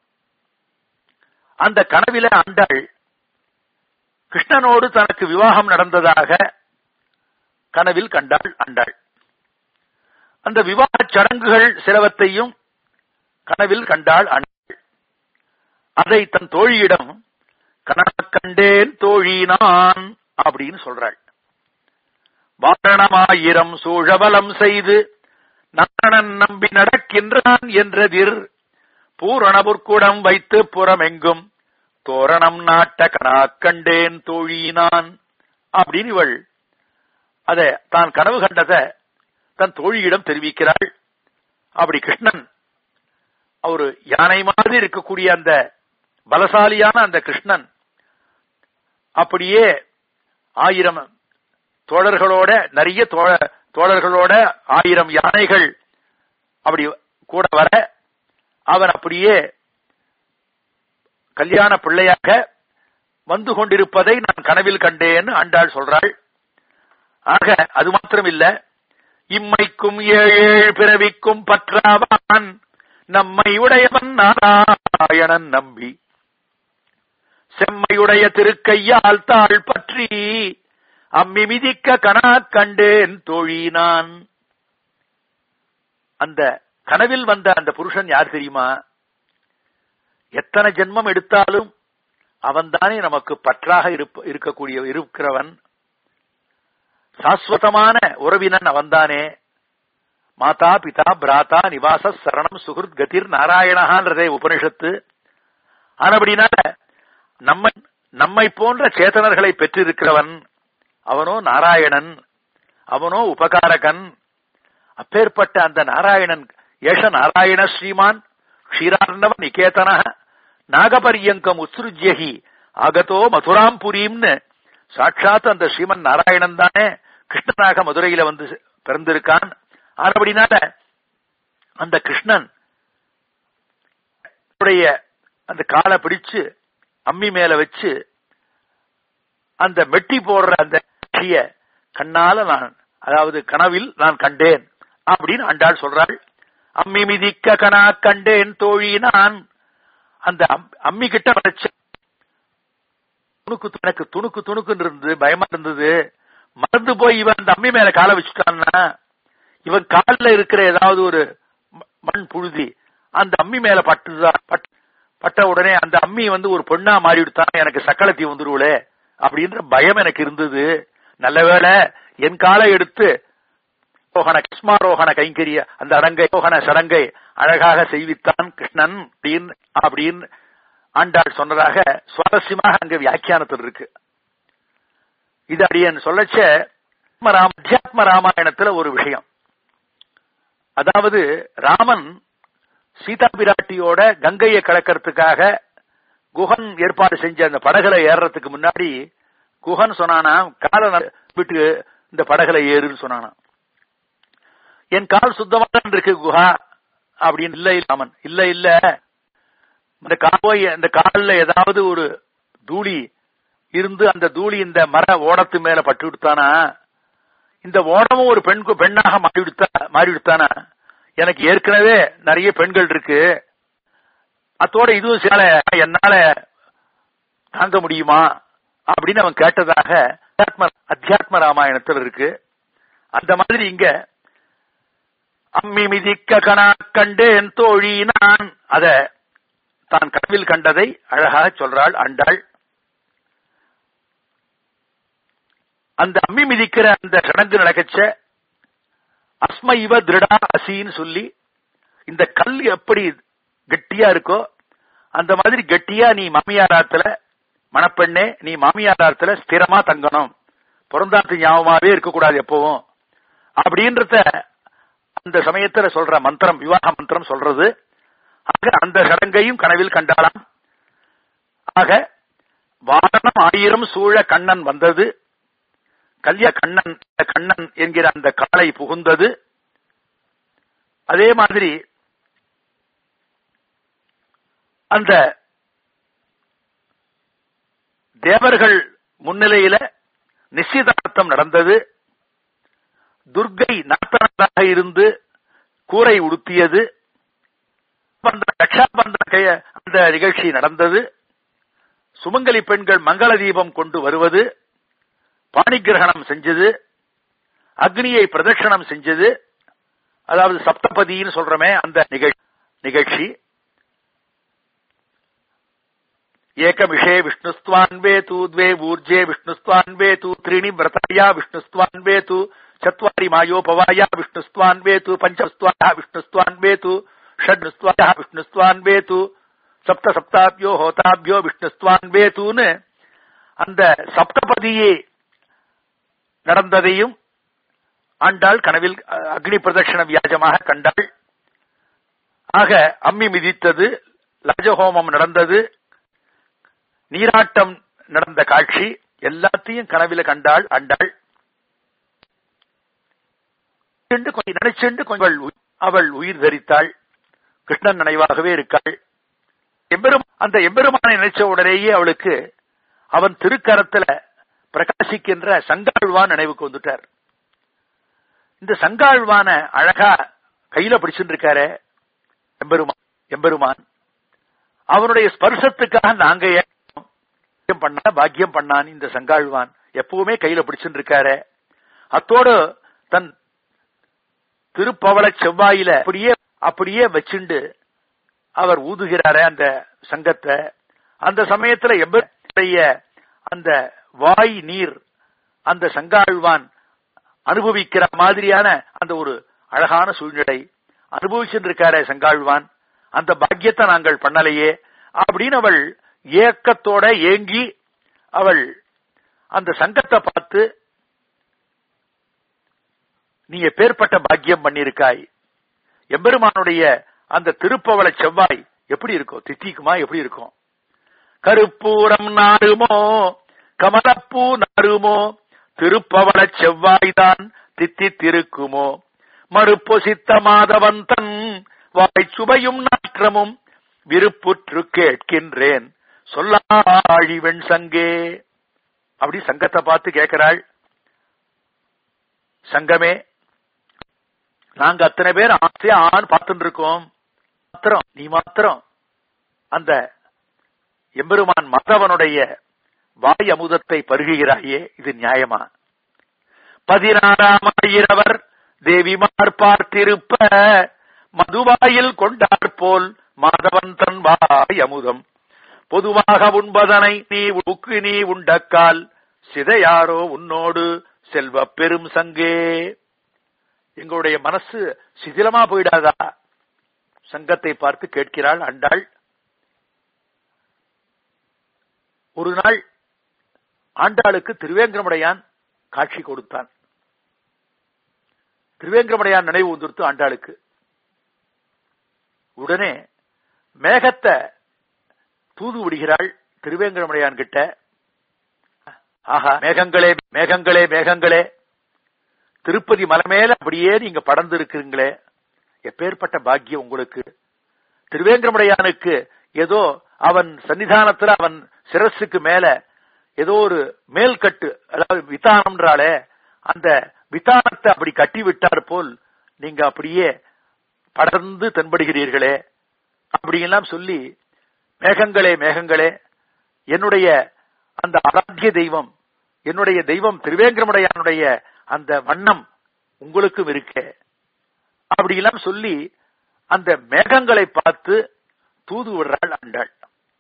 அந்த கனவில ஆண்டாள் கிருஷ்ணனோடு தனக்கு விவாகம் நடந்ததாக கனவில் கண்டாள் ஆண்டாள் அந்த விவாக சடங்குகள் சிலவத்தையும் கனவில் கண்டாள் ஆண்டாள் அதை தன் தோழியிடம் கனவு கண்டேன் தோழி நான் அப்படின்னு சொல்றாள் வாரணமாயிரம் சூழபலம் செய்து நாரணன் நம்பி நடக்கின்றான் என்றதிர் பூரணபுற்குடம் வைத்து புறமெங்கும் தோரணம் நாட்ட கனா கண்டேன் தோழி நான் அப்படின்னு இவள் அத தான் கனவு கண்டத தன் தோழியிடம் தெரிவிக்கிறாள் அப்படி கிருஷ்ணன் ஒரு யானை மாதிரி இருக்கக்கூடிய அந்த பலசாலியான அந்த கிருஷ்ணன் அப்படியே ஆயிரம் தோழர்களோட நிறைய தோழ- தோழர்களோட ஆயிரம் யானைகள் அப்படி கூட வர அவன் அப்படியே கல்யாண பிள்ளையாக வந்து கொண்டிருப்பதை நான் கனவில் கண்டேன்னு ஆண்டாள் சொல்றாள் ஆக அது மாத்திரம் இல்ல இம்மைக்கும் ஏழேழு பிறவிக்கும் பற்றாவான் நம்மை உடையவன் நாராயணன் நம்பி செம்மையுடைய திருக்கையால் தாழ் பற்றி அம்மி மிதிக்க கனா கண்டேன் தோழி நான் அந்த கனவில் வந்த அந்த புருஷன் யார் தெரியுமா எத்தனை ஜென்மம் எடுத்தாலும் அவன்தானே நமக்கு பற்றாக இருப்ப- இருக்கக்கூடிய இருக்கிறவன் சாஸ்வதமான உறவினன் அவன்தானே மாதா பிதா பிராதா நிவாச சரணம் சுகிருத் கதிர் நாராயணகான்றதே உபனிஷத்து ஆனபடினால நம்ம நம்மை போன்ற சேத்தனர்களை பெற்றிருக்கிறவன் அவனோ நாராயணன் அவனோ உபகாரகன் அப்பேற்பட்ட அந்த நாராயணன் ஏஷ நாராயண ஸ்ரீமான் க்ஷீரார்ணவ நிகேதன நாகபரியங்கம் உத்ருஜ்யகி ஆகதோ மதுராம் புரீம்னு சாட்சாத் அந்த ஸ்ரீமன் நாராயணன் தானே கிருஷ்ணனாக மதுரையில வந்து பிறந்திருக்கான் ஆனபடினால அந்த கிருஷ்ணன் உடைய அந்த காலை பிடிச்சு அம்மி மேல வச்சு அந்த மெட்டி போடுற அந்த காட்சிய கண்ணால நான் அதாவது கனவில் நான் கண்டேன் அப்படின்னு அண்டாள் சொல்றாள் அம்மி மிதிக்க கனா கண்டேன் தோழி நான் அந்த அம்- அம்மி கிட்ட வச்ச துணுக்கு எனக்கு துணுக்கு துணுக்குன்னு இருந்தது பயமா இருந்தது மறந்து போய் இவன் அந்த அம்மி மேல காலை வச்சுட்டான்னா இவன் கால்ல இருக்கிற ஏதாவது ஒரு ம- மண் புழுதி அந்த அம்மி மேல பட்டுதான் பட்- பட்ட உடனே அந்த அம்மி வந்து ஒரு பொண்ணா மாறி விடுத்தான் எனக்கு சக்களத்தி வந்துருவளே அப்படின்ற பயம் எனக்கு இருந்தது நல்லவேளை என் காலை எடுத்து ரோகண கிருஷ்மாரோகண கைங்கரிய அந்த அடங்கை ரோகண சடங்கை அழகாக செய்வித்தான் கிருஷ்ணன் அப்படின்னு அப்படின்னு ஆண்டாள் சொன்னதாக சுவாரஸ்யமாக அங்க வியாக்கியானத்தில் இருக்கு இது அடியன் சொல்லச்ச ராம அத்தியாத்ம ராமாயணத்துல ஒரு விஷயம் அதாவது ராமன் சீதா பிராட்டியோட கங்கையை கலக்கிறதுக்காக குஹன் ஏற்பாடு செஞ்ச அந்த படகுல ஏறுறதுக்கு முன்னாடி குஹன் சொன்னானா காலை ந- விட்டு இந்த படகுல ஏறுன்னு சொன்னானா என் கால் சுத்தமா தான் இருக்கு குஹா அப்படின்னு இல்ல இல்ல ராமன் இல்ல இல்ல இந்த கால் இந்த கால்ல ஏதாவது ஒரு தூளி இருந்து அந்த தூளி இந்த மர ஓடத்து மேல பட்டு விடுத்தானா இந்த ஓடமும் ஒரு பெண் பெண்ணாக மாறி விடுத்தா மாறி விடுத்தானா எனக்கு ஏற்கனவே நிறைய பெண்கள் இருக்கு அத்தோட இதுவும் சில என்னால தாங்க முடியுமா அப்படின்னு அவன் கேட்டதாக அத்தியாத்ம- அத்தியாத்ம ராமாயணத்தில் இருக்கு அந்த மாதிரி இங்க அம்மி மிதிக்க கணா கண்டேன் தோழி நான் அத தான் கனவில் கண்டதை அழகாக சொல்றாள் அண்டாள் அந்த அம்மி மிதிக்கிற அந்த சடங்கு நடக்கச்ச அஸ்ம இவ திருடா அசின்னு சொல்லி இந்த கல் எப்படி கெட்டியா இருக்கோ அந்த மாதிரி கெட்டியா நீ மாமியாராத்துல மணப்பெண்ணே நீ மாமியாராத்துல ஸ்திரமா தங்கணும் பிறந்தாத்து ஞாபகமாவே இருக்கக்கூடாது எப்பவும் அப்படின்றத அந்த சமயத்துல சொல்ற மந்திரம் விவாக மந்திரம் சொல்றது ஆக அந்த சடங்கையும் கனவில் கண்டாளாம் ஆக வாரணம் ஆயிரம் சூழ கண்ணன் வந்தது கல்ய கண்ணன் கண்ணன் என்கிற அந்த காலை புகுந்தது அதே மாதிரி அந்த தேவர்கள் முன்னிலையில நிச்சயதார்த்தம் நடந்தது துர்கை நாத்தனாக இருந்து கூரை உடுத்தியது பந்த- ரக்ஷாபந்தன கைய- அந்த நிகழ்ச்சி நடந்தது சுமங்கலி பெண்கள் மங்கள தீபம் கொண்டு வருவது பாணிகிரகணம் செஞ்சது அக்னியை பிரதட்சணம் செஞ்சது அதாவது சப்தபதின்னு சொல்றமே அந்த நிகழ்- நிகழ்ச்சி ஏகமிஷே விஷ்ணுஸ்துவான்வேது द्वे ஊர்ஜே விஷ்ணுஸ்துவான்வேது त्रीणि व्रताया विष्णुस्त्वान्वेतु चत्वारि मायोपवाया विष्णुस्त्वान्वेतु पञ्चस्त्वाया विष्णुस्त्वान्वेतु षड्स्त्वाया विष्णुस्त्वान्वेतु சப்த சப்தாபியோ ஹோதாபியோ விஷ்ணுஸ்துவான்வேத்துன்னு அந்த சப்தபதியே நடந்ததையும் ஆண்டாள் கனவில் அஹ், அக்னி பிரதட்சண வியாஜமாக கண்டாள் ஆக அம்மி மிதித்தது லஜஹோமம் நடந்தது நீராட்டம் நடந்த காட்சி எல்லாத்தையும் கனவில கண்டாள் அண்டாள் சென்று கொஞ்சம் நினைச்சென்று கொஞ்சம் அவள் உய்- அவள் உயிர் தரித்தாள் கிருஷ்ணன் நினைவாகவே இருக்காள் எம்பெரும் அந்த எம்பெருமானை நினைச்ச உடனேயே அவளுக்கு அவன் திருக்கரத்துல பிரகாசிக்கின்ற சங்காழ்வான் நினைவுக்கு வந்துட்டார் இந்த சங்காழ்வான அழகா கையில பிடிச்சுட்டு இருக்காரே எம்பெருமான் எம்பெருமான் அவனுடைய ஸ்பர்சத்துக்காக நாங்க ஏன் பாக்கியம் பண்ணா பாக்கியம் பண்ணான் இந்த சங்காழ்வான் எப்பவுமே கையில பிடிச்சுட்டு இருக்காரு அத்தோடு தன் திருப்பவள செவ்வாயில அப்படியே அப்படியே வச்சுண்டு அவர் ஊதுகிறாரே அந்த சங்கத்தை அந்த சமயத்துல எவ்வளவு அந்த வாய் நீர் அந்த சங்காழ்வான் அனுபவிக்கிற மாதிரியான அந்த ஒரு அழகான சூழ்நிலை அனுபவிச்சுட்டு இருக்காரே சங்காழ்வான் அந்த பாக்கியத்தை நாங்கள் பண்ணலையே அப்படின்னு அவள் ஏக்கத்தோட ஏங்கி அவள் அந்த சங்கத்தை பார்த்து நீ எப்பேற்பட்ட பாக்கியம் பண்ணியிருக்காய் எம்பெருமானுடைய அந்த திருப்பவள செவ்வாய் எப்படி இருக்கும் தித்திக்குமா எப்படி இருக்கும் கருப்பூரம் நாருமோ கமலப்பூ நாருமோ திருப்பவள செவ்வாய்தான் தித்தித்திருக்குமோ மறுப்பொசித்த மாதவந்தன் வாய் சுவையும் நாற்றமும் விருப்புற்று கேட்கின்றேன் சொல்லாழி வெண் சங்கே அப்படி சங்கத்தை பார்த்து கேட்கிறாள் சங்கமே நாங்க அத்தனை பேர் ஆசையா ஆண் பார்த்துட்டு இருக்கோம் மாத்திரம் நீ மாத்திரம் அந்த எம்பெருமான் மற்றவனுடைய வாய் அமுதத்தை பருகுகிறாயே இது நியாயமா பதினாறாம் ஆயிரவர் தேவிமார் பார்த்திருப்ப மதுவாயில் கொண்டார் போல் மாதவன் தன் வாய் அமுதம் பொதுவாக உண்பதனை நீ உக்கு நீ உண்டக்கால் சிதையாரோ உன்னோடு செல்வ பெரும் சங்கே எங்களுடைய மனசு சிதிலமா போயிடாதா சங்கத்தை பார்த்து கேட்கிறாள் அண்டாள் ஒரு நாள் ஆண்டாளுக்கு திருவேங்கரமுடையான் காட்சி கொடுத்தான் திருவேங்கரமுடையான் நினைவு வந்துருத்து ஆண்டாளுக்கு உடனே மேகத்தை தூது விடுகிறாள் திருவேங்கரமுடையான் கிட்ட ஆஹா மேகங்களே மேகங்களே மேகங்களே திருப்பதி மலை மேல அப்படியே நீங்க படர்ந்து இருக்கிறீங்களே எப்பேற்பட்ட பாக்கியம் உங்களுக்கு திருவேங்கரமுடையானுக்கு ஏதோ அவன் சன்னிதானத்துல அவன் சிரசுக்கு மேல ஏதோ ஒரு மேல்கட்டு அதாவது வித்தானம்ன்றாலே அந்த வித்தானத்தை அப்படி கட்டி விட்டார் போல் நீங்க அப்படியே படர்ந்து தென்படுகிறீர்களே அப்படியெல்லாம் சொல்லி மேகங்களே மேகங்களே என்னுடைய அந்த ஆராத்திய தெய்வம் என்னுடைய தெய்வம் திருவேங்கரமுடையானுடைய அந்த வண்ணம் உங்களுக்கும் இருக்கே அப்படியெல்லாம் சொல்லி அந்த மேகங்களை பார்த்து தூது விடுறாள் அண்டாள்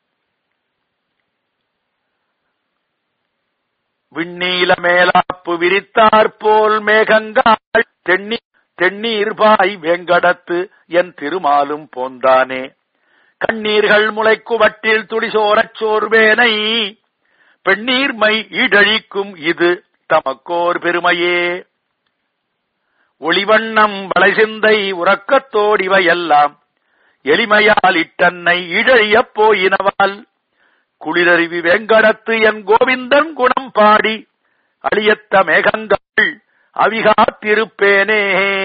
விண்ணீல மேலாப்பு விரித்தார் போல் மேகங்காள் தென்னி தென்னீர்பாய் வேங்கடத்து என் திருமாலும் போந்தானே கண்ணீர்கள் முளைக்குவட்டில் துடிசோரச் சோர்வேனை பெண்ணீர்மை ஈடழிக்கும் இது தமக்கோர் பெருமையே ஒளிவண்ணம் வளைசிந்தை உறக்கத்தோடிவையெல்லாம் எளிமையால் இட்டன்னை இழழியப் போயினவால் குளிரறிவி வெங்கடத்து என் கோவிந்தன் குணம் பாடி அழியத்த மேகங்கள் அவிகாத்திருப்பேனே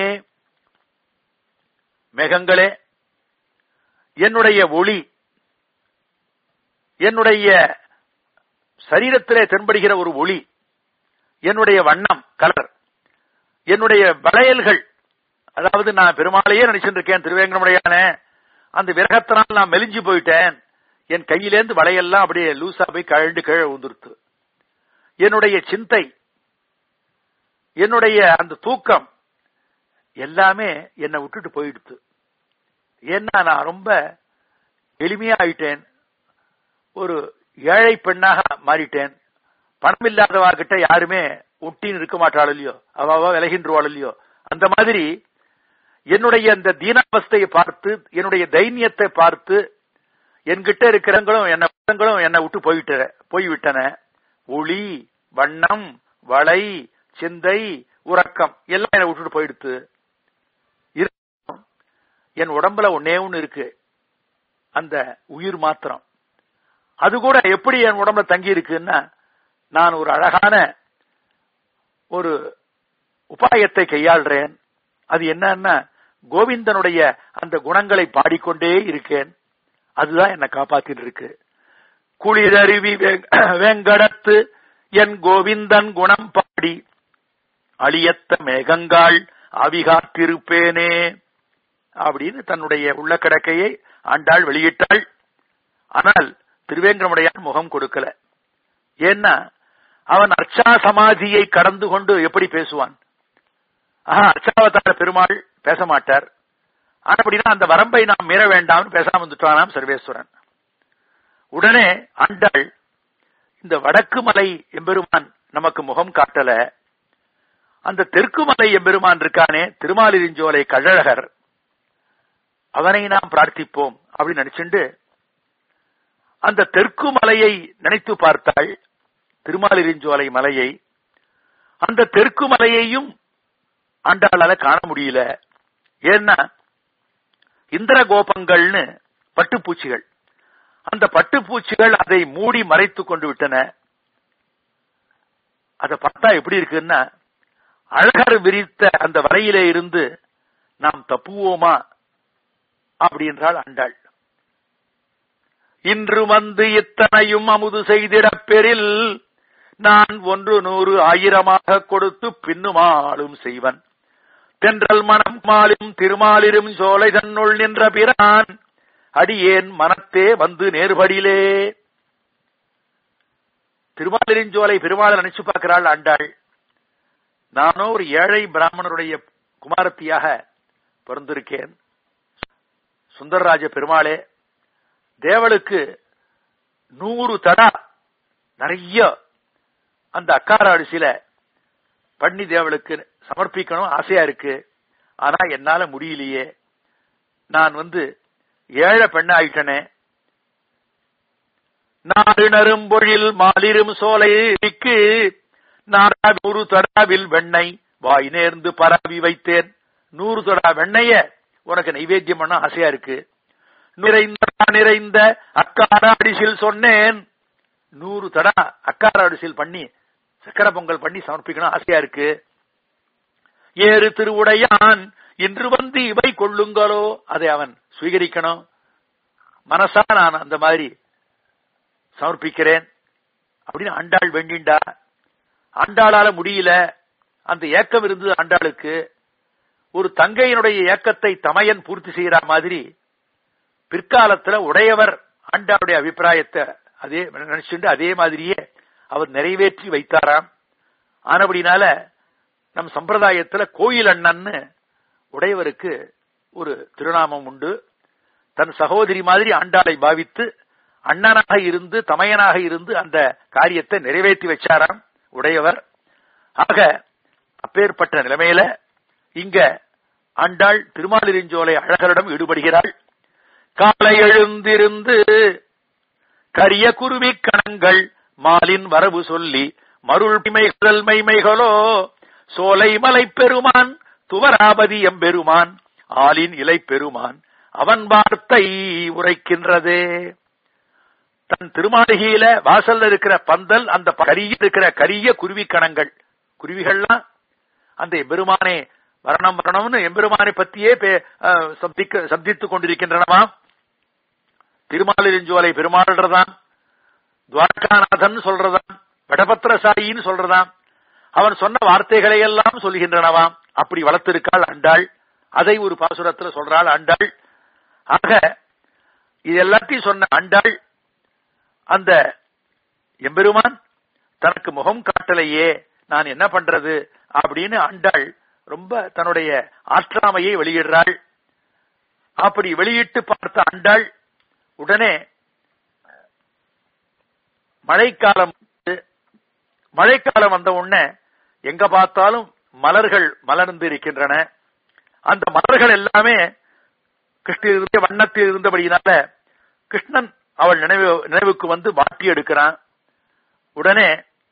மேகங்களே என்னுடைய ஒளி என்னுடைய சரீரத்திலே தென்படுகிற ஒரு ஒளி என்னுடைய வண்ணம் கலர் என்னுடைய வளையல்கள் அதாவது நான் பெருமாளையே நினைச்சிட்டு இருக்கேன் திருவேங்கடமுடையான அந்த விரகத்தினால் நான் மெலிஞ்சு போயிட்டேன் என் கையிலேந்து வளையெல்லாம் அப்படியே லூசா போய் கழண்டு கீழே ஊந்துருத்து என்னுடைய சிந்தை என்னுடைய அந்த தூக்கம் எல்லாமே என்னை விட்டுட்டு போயிடுத்து ஏன்னா நான் ரொம்ப எளிமையா ஆயிட்டேன் ஒரு ஏழை பெண்ணாக மாறிட்டேன் பணம் இல்லாதவா கிட்ட யாருமே ஒட்டின்னு இருக்க மாட்டாள் இல்லையோ அவாவா விலகின்றுவாள் இல்லையோ அந்த மாதிரி என்னுடைய அந்த தீனாவஸ்தையை பார்த்து என்னுடைய தைரியத்தை பார்த்து என்கிட்ட இருக்கிறவங்களும் என்ன என்னை விட்டு போயிட்ட போய்விட்டன ஒளி வண்ணம் வளை சிந்தை உறக்கம் எல்லாம் என்னை விட்டுட்டு போயிடுத்து என் உடம்புல ஒன்னே ஒண்ணு இருக்கு அந்த உயிர் மாத்திரம் அது கூட எப்படி என் உடம்புல தங்கி இருக்குன்னா நான் ஒரு அழகான ஒரு உபாயத்தை கையாள்றேன் அது என்னன்னா கோவிந்தனுடைய அந்த குணங்களை பாடிக்கொண்டே இருக்கேன் அதுதான் என்னை காப்பாத்திட்டு இருக்கு குளிரருவி வேங்கடத்து என் கோவிந்தன் குணம் பாடி அழியத்த மேகங்காள் அவிகாத்திருப்பேனே அப்படின்னு தன்னுடைய உள்ள கிடக்கையை ஆண்டாள் வெளியிட்டாள் ஆனால் திருவேங்கடமுடையான் முகம் கொடுக்கல ஏன்னா அவன் அர்ச்சா சமாதியை கடந்து கொண்டு எப்படி பேசுவான் ஆஹா அர்ச்சாவதார பெருமாள் பேச மாட்டார் ஆனா அப்படின்னா அந்த வரம்பை நாம் மீற வேண்டாம்னு பேசாம வந்துட்டானாம் சர்வேஸ்வரன் உடனே ஆண்டாள் இந்த வடக்கு மலை எம்பெருமான் நமக்கு முகம் காட்டல அந்த தெற்கு மலை எம்பெருமான் இருக்கானே திருமாலிருஞ்சோலை கழகர் அவனை நாம் பிரார்த்திப்போம் அப்படின்னு நினைச்சுண்டு அந்த தெற்கு மலையை நினைத்து பார்த்தாள் திருமாலிருஞ்சோலை மலையை அந்த தெற்கு மலையையும் ஆண்டாளால காண முடியல ஏன்னா இந்திர கோபங்கள்னு பட்டுப்பூச்சிகள் அந்த பட்டுப்பூச்சிகள் அதை மூடி மறைத்து கொண்டு விட்டன அதை பார்த்தா எப்படி இருக்குன்னா அழகர் விரித்த அந்த வரையிலே இருந்து நாம் தப்புவோமா அப்படி என்றால் அண்டாள் இன்று வந்து இத்தனையும் அமுது செய்திடப் பெறில் நான் ஒன்று நூறு ஆயிரமாக கொடுத்து பின்னுமாளும் செய்வன் தென்றல் மனம் மாலும் திருமாலிரும் சோலை தன்னுள் நின்ற பிரான் அடியேன் மனத்தே வந்து நேர்படியிலே திருமாலிருஞ்சோலை பெருமாள் நினைச்சு பார்க்கிறாள் ஆண்டாள் நானோ ஒரு ஏழை பிராமணருடைய குமாரத்தியாக பிறந்திருக்கேன் சுந்தரராஜ பெருமாளே தேவளுக்கு நூறு தடா நிறைய அந்த அக்கார அரிசியில பண்ணி தேவளுக்கு சமர்ப்பிக்கணும் ஆசையா இருக்கு ஆனா என்னால முடியலையே நான் வந்து ஏழை பெண்ண ஆயிட்டனே நாடு நரும்பொழில் மாலிரும் சோலைக்கு நாடா நூறு தடாவில் வெண்ணெய் வாய் நேர்ந்து பரவி வைத்தேன் நூறு தொடா வெண்ணைய உனக்கு நைவேத்தியம் பண்ண ஆசையா இருக்கு நிறைந்த நிறைந்த அக்கார அடிசில் சொன்னேன் நூறு தடா அக்கார அடிசில் பண்ணி சக்கர பொங்கல் பண்ணி சமர்ப்பிக்கணும் ஆசையா இருக்கு ஏறு திருவுடையான் இன்று வந்து இவை கொள்ளுங்களோ அதை அவன் சுவீகரிக்கணும் மனசா நான் அந்த மாதிரி சமர்ப்பிக்கிறேன் அப்படின்னு ஆண்டாள் வேண்டிண்டா ஆண்டாளால முடியல அந்த ஏக்கம் இருந்தது ஆண்டாளுக்கு ஒரு தங்கையினுடைய ஏக்கத்தை தமையன் பூர்த்தி செய்யற மாதிரி பிற்காலத்துல உடையவர் ஆண்டாளுடைய அபிப்பிராயத்தை அதே நினைச்சுட்டு அதே மாதிரியே அவர் நிறைவேற்றி வைத்தாராம் ஆனபடினால நம் சம்பிரதாயத்துல கோயில் அண்ணன்னு உடையவருக்கு ஒரு திருநாமம் உண்டு தன் சகோதரி மாதிரி ஆண்டாளை பாவித்து அண்ணனாக இருந்து தமையனாக இருந்து அந்த காரியத்தை நிறைவேற்றி வச்சாராம் உடையவர் ஆக அப்பேற்பட்ட நிலைமையில இங்க ஆண்டாள் திருமாலிருஞ்சோலை அழகரிடம் ஈடுபடுகிறாள் காலை எழுந்திருந்து கரிய குருவி கணங்கள் மாலின் வரவு சொல்லி மருள் மைகள் மைமைகளோ சோலை மலை பெருமான் துவராபதி எம்பெருமான் ஆலின் இலை பெருமான் அவன் வார்த்தை உரைக்கின்றதே தன் திருமாளிகையில வாசல்ல இருக்கிற பந்தல் அந்த கரிய இருக்கிற கரிய குருவி கணங்கள் குருவிகள்லாம் அந்த எம்பெருமானே வரணம் வரணம்னு எம்பெருமானை பத்தியே சப்திக்க சப்தித்துக் கொண்டிருக்கின்றனவா திருமாலிருஞ்சோலை பெருமாள்றதான் துவாரகாநாதன் சொல்றதாம் வடபத்திரசாயின்னு சொல்றதாம் அவன் சொன்ன வார்த்தைகளை எல்லாம் சொல்கின்றனவாம் அப்படி வளர்த்திருக்காள் அண்டாள் அதை ஒரு பாசுரத்துல சொல்றாள் அண்டாள் ஆக இது எல்லாத்தையும் சொன்ன அண்டாள் அந்த எம்பெருமான் தனக்கு முகம் காட்டலையே நான் என்ன பண்றது அப்படின்னு அண்டாள் ரொம்ப தன்னுடைய ஆற்றாமையை வெளியிடுறாள் அப்படி வெளியிட்டு பார்த்த அண்டாள் உடனே மழைக்காலம் மழைக்காலம் வந்த உடனே எங்க பார்த்தாலும் மலர்கள் மலர்ந்து இருக்கின்றன அந்த மலர்கள் எல்லாமே கிருஷ்ண வண்ணத்தில் இருந்தபடியினால கிருஷ்ணன் அவள் நினைவு நினைவுக்கு வந்து வாட்டி எடுக்கிறான் உடனே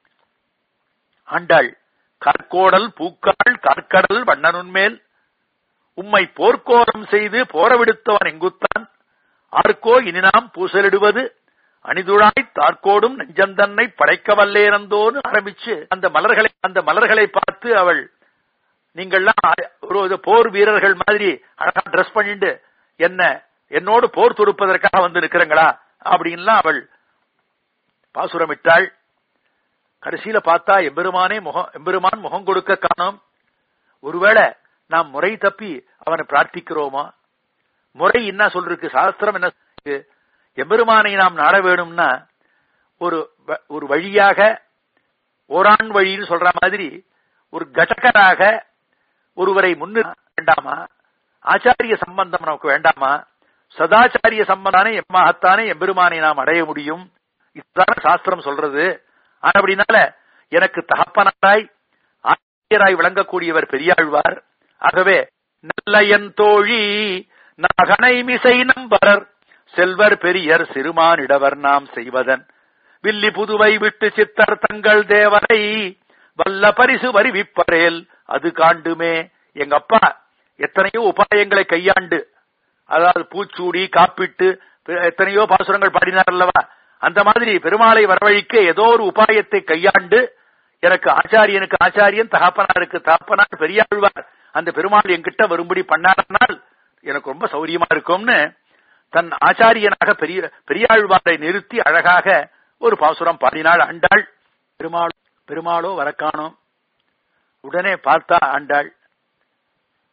ஆண்டாள் கற்கோடல் பூக்காள் கற்கடல் வண்ணனுன்மேல் உம்மை போர்க்கோலம் செய்து போரவிடுத்தவன் எங்குத்தான் ஆர்க்கோ இனி நாம் பூசலிடுவது அணிதுழாய் தார்க்கோடும் நெஞ்சந்தன்னை படைக்க வல்லேனந்தோன்னு ஆரம்பிச்சு அந்த மலர்களை அந்த மலர்களை பார்த்து அவள் நீங்கள்லாம் ஒரு போர் வீரர்கள் மாதிரி அழகா ட்ரெஸ் பண்ணிட்டு என்ன என்னோடு போர் தொடுப்பதற்காக வந்து நிற்கிறங்களா அப்படின்லாம் அவள் பாசுரமிட்டாள் கடைசியில பார்த்தா எம்பெருமானே முகம் எம்பெருமான் முகம் கொடுக்க காணோம் ஒருவேளை நாம் முறை தப்பி அவனை பிரார்த்திக்கிறோமா முறை என்ன சொல்றதுக்கு சாஸ்திரம் என்ன எம்பெருமானை நாம் நாட வேணும்னா ஒரு ஒரு வழியாக ஓரான் வழின்னு சொல்ற மாதிரி ஒரு கடகராக ஒருவரை முன்னு வேண்டாமா ஆச்சாரிய சம்பந்தம் நமக்கு வேண்டாமா சதாச்சாரிய சம்பந்தானே எம்மாகத்தானே எம்பெருமானை நாம் அடைய முடியும் இதுதான சாஸ்திரம் சொல்றது அப்படினால எனக்கு தகப்பனாராய் ஆசிரியராய் விளங்கக்கூடியவர் பெரியாழ்வார் ஆகவே நல்ல என் தோழி நகனை மிசை நம்பரர் செல்வர் பெரியர் சிறுமானிடவர் நாம் செய்வதன் வில்லி புதுவை விட்டு சித்தர் தங்கள் தேவரை வல்ல பரிசு வருவிப்பரேல் அது காண்டுமே எங்க அப்பா எத்தனையோ உபாயங்களை கையாண்டு அதாவது பூச்சூடி காப்பிட்டு எத்தனையோ பாசுரங்கள் பாடினார் அல்லவா அந்த மாதிரி பெருமாளை வரவழிக்க ஏதோ ஒரு உபாயத்தை கையாண்டு எனக்கு ஆச்சாரியனுக்கு ஆச்சாரியன் தகப்பனாருக்கு தகப்பனார் பெரியாழ்வார் அந்த பெருமாள் என்கிட்ட வரும்படி பண்ணார்னால் எனக்கு ரொம்ப சௌரியமா இருக்கும்னு தன் ஆச்சாரியனாக பெரிய பெரியாழ்வாரை நிறுத்தி அழகாக ஒரு பாசுரம் பாடினாள் ஆண்டாள் பெருமாள் பெருமாளோ வரக்கானோம் உடனே பார்த்தா ஆண்டாள்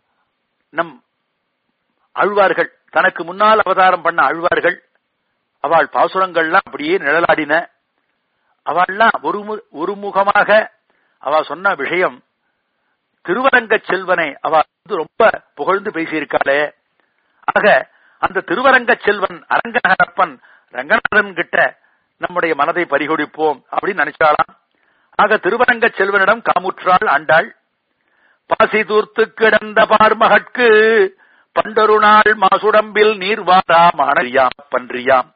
நம் அழ்வார்கள் தனக்கு முன்னால் அவதாரம் பண்ண அழ்வார்கள் அவள் பாசுரங்கள்லாம் அப்படியே நிழலாடின அவள்லாம் ஒரு ஒரு முகமாக அவ சொன்ன விஷயம் திருவரங்க செல்வனை அவ வந்து ரொம்ப புகழ்ந்து பேசியிருக்காளே ஆக அந்த திருவரங்க செல்வன் அரங்கநகரப்பன் ரங்கநாதன் கிட்ட நம்முடைய மனதை பறிகொடுப்போம் அப்படின்னு நினைச்சாலாம் ஆக திருவரங்க செல்வனிடம் காமுற்றாள் ஆண்டாள் பாசி தூர்த்து கிடந்த பார்மகட்கு பண்டொரு நாள் மாசுடம்பில் நீர்வாரா மாணரியாம் பன்றியாம்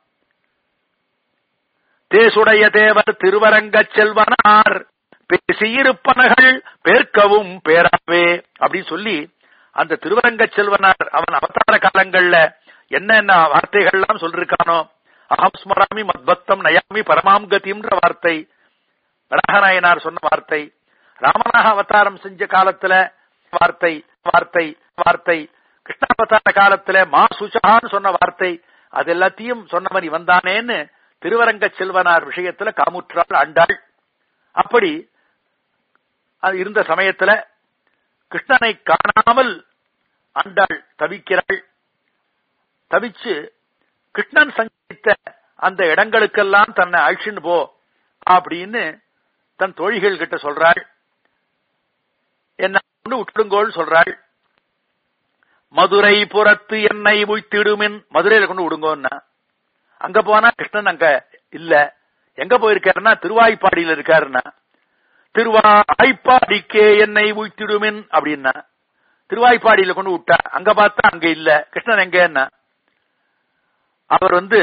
தேசுடைய தேவர் திருவரங்க செல்வனார் பேசியிருப்பனகள் பேர்க்கவும் பேராவே அப்படின்னு சொல்லி அந்த திருவரங்க செல்வனார் அவன் அவதார காலங்கள்ல என்னென்ன வார்த்தைகள்லாம் சொல்லிருக்கானோ அகம் ஸ்மராமி மத்பக்தம் நயாமி பரமாம் கதின்ற வார்த்தை வராகநாயனார் சொன்ன வார்த்தை ராமனாக அவதாரம் செஞ்ச காலத்துல வார்த்தை வார்த்தை வார்த்தை கிருஷ்ணாவதார காலத்துல மா சுஷான்னு சொன்ன வார்த்தை அது எல்லாத்தையும் சொன்னவன் இவன் தானேன்னு திருவரங்க செல்வனார் விஷயத்துல காமுற்றாள் ஆண்டாள் அப்படி அது இருந்த சமயத்துல கிருஷ்ணனை காணாமல் ஆண்டாள் தவிக்கிறாள் தவிச்சு கிருஷ்ணன் சஞ்சரித்த அந்த இடங்களுக்கெல்லாம் தன்னை அழிச்சுன்னு போ அப்படின்னு தன் தோழிகள் கிட்ட சொல்றாள் என்ன கொண்டு விட்டுடுங்கோள் சொல்றாள் மதுரை புறத்து என்னை உய்த்திடுமின் மதுரையில கொண்டு விடுங்கோன்னா அங்க போனா கிருஷ்ணன் அங்க இல்ல எங்க போயிருக்காருன்னா திருவாய்ப்பாடியில இருக்காருன்னா திருவாய்ப்பாடிக்கே என்னை உய்த்திடுமின் அப்படின்னா திருவாய்ப்பாடியில கொண்டு விட்டா அங்க பார்த்தா அங்க இல்ல கிருஷ்ணன் எங்கன்னா அவர் வந்து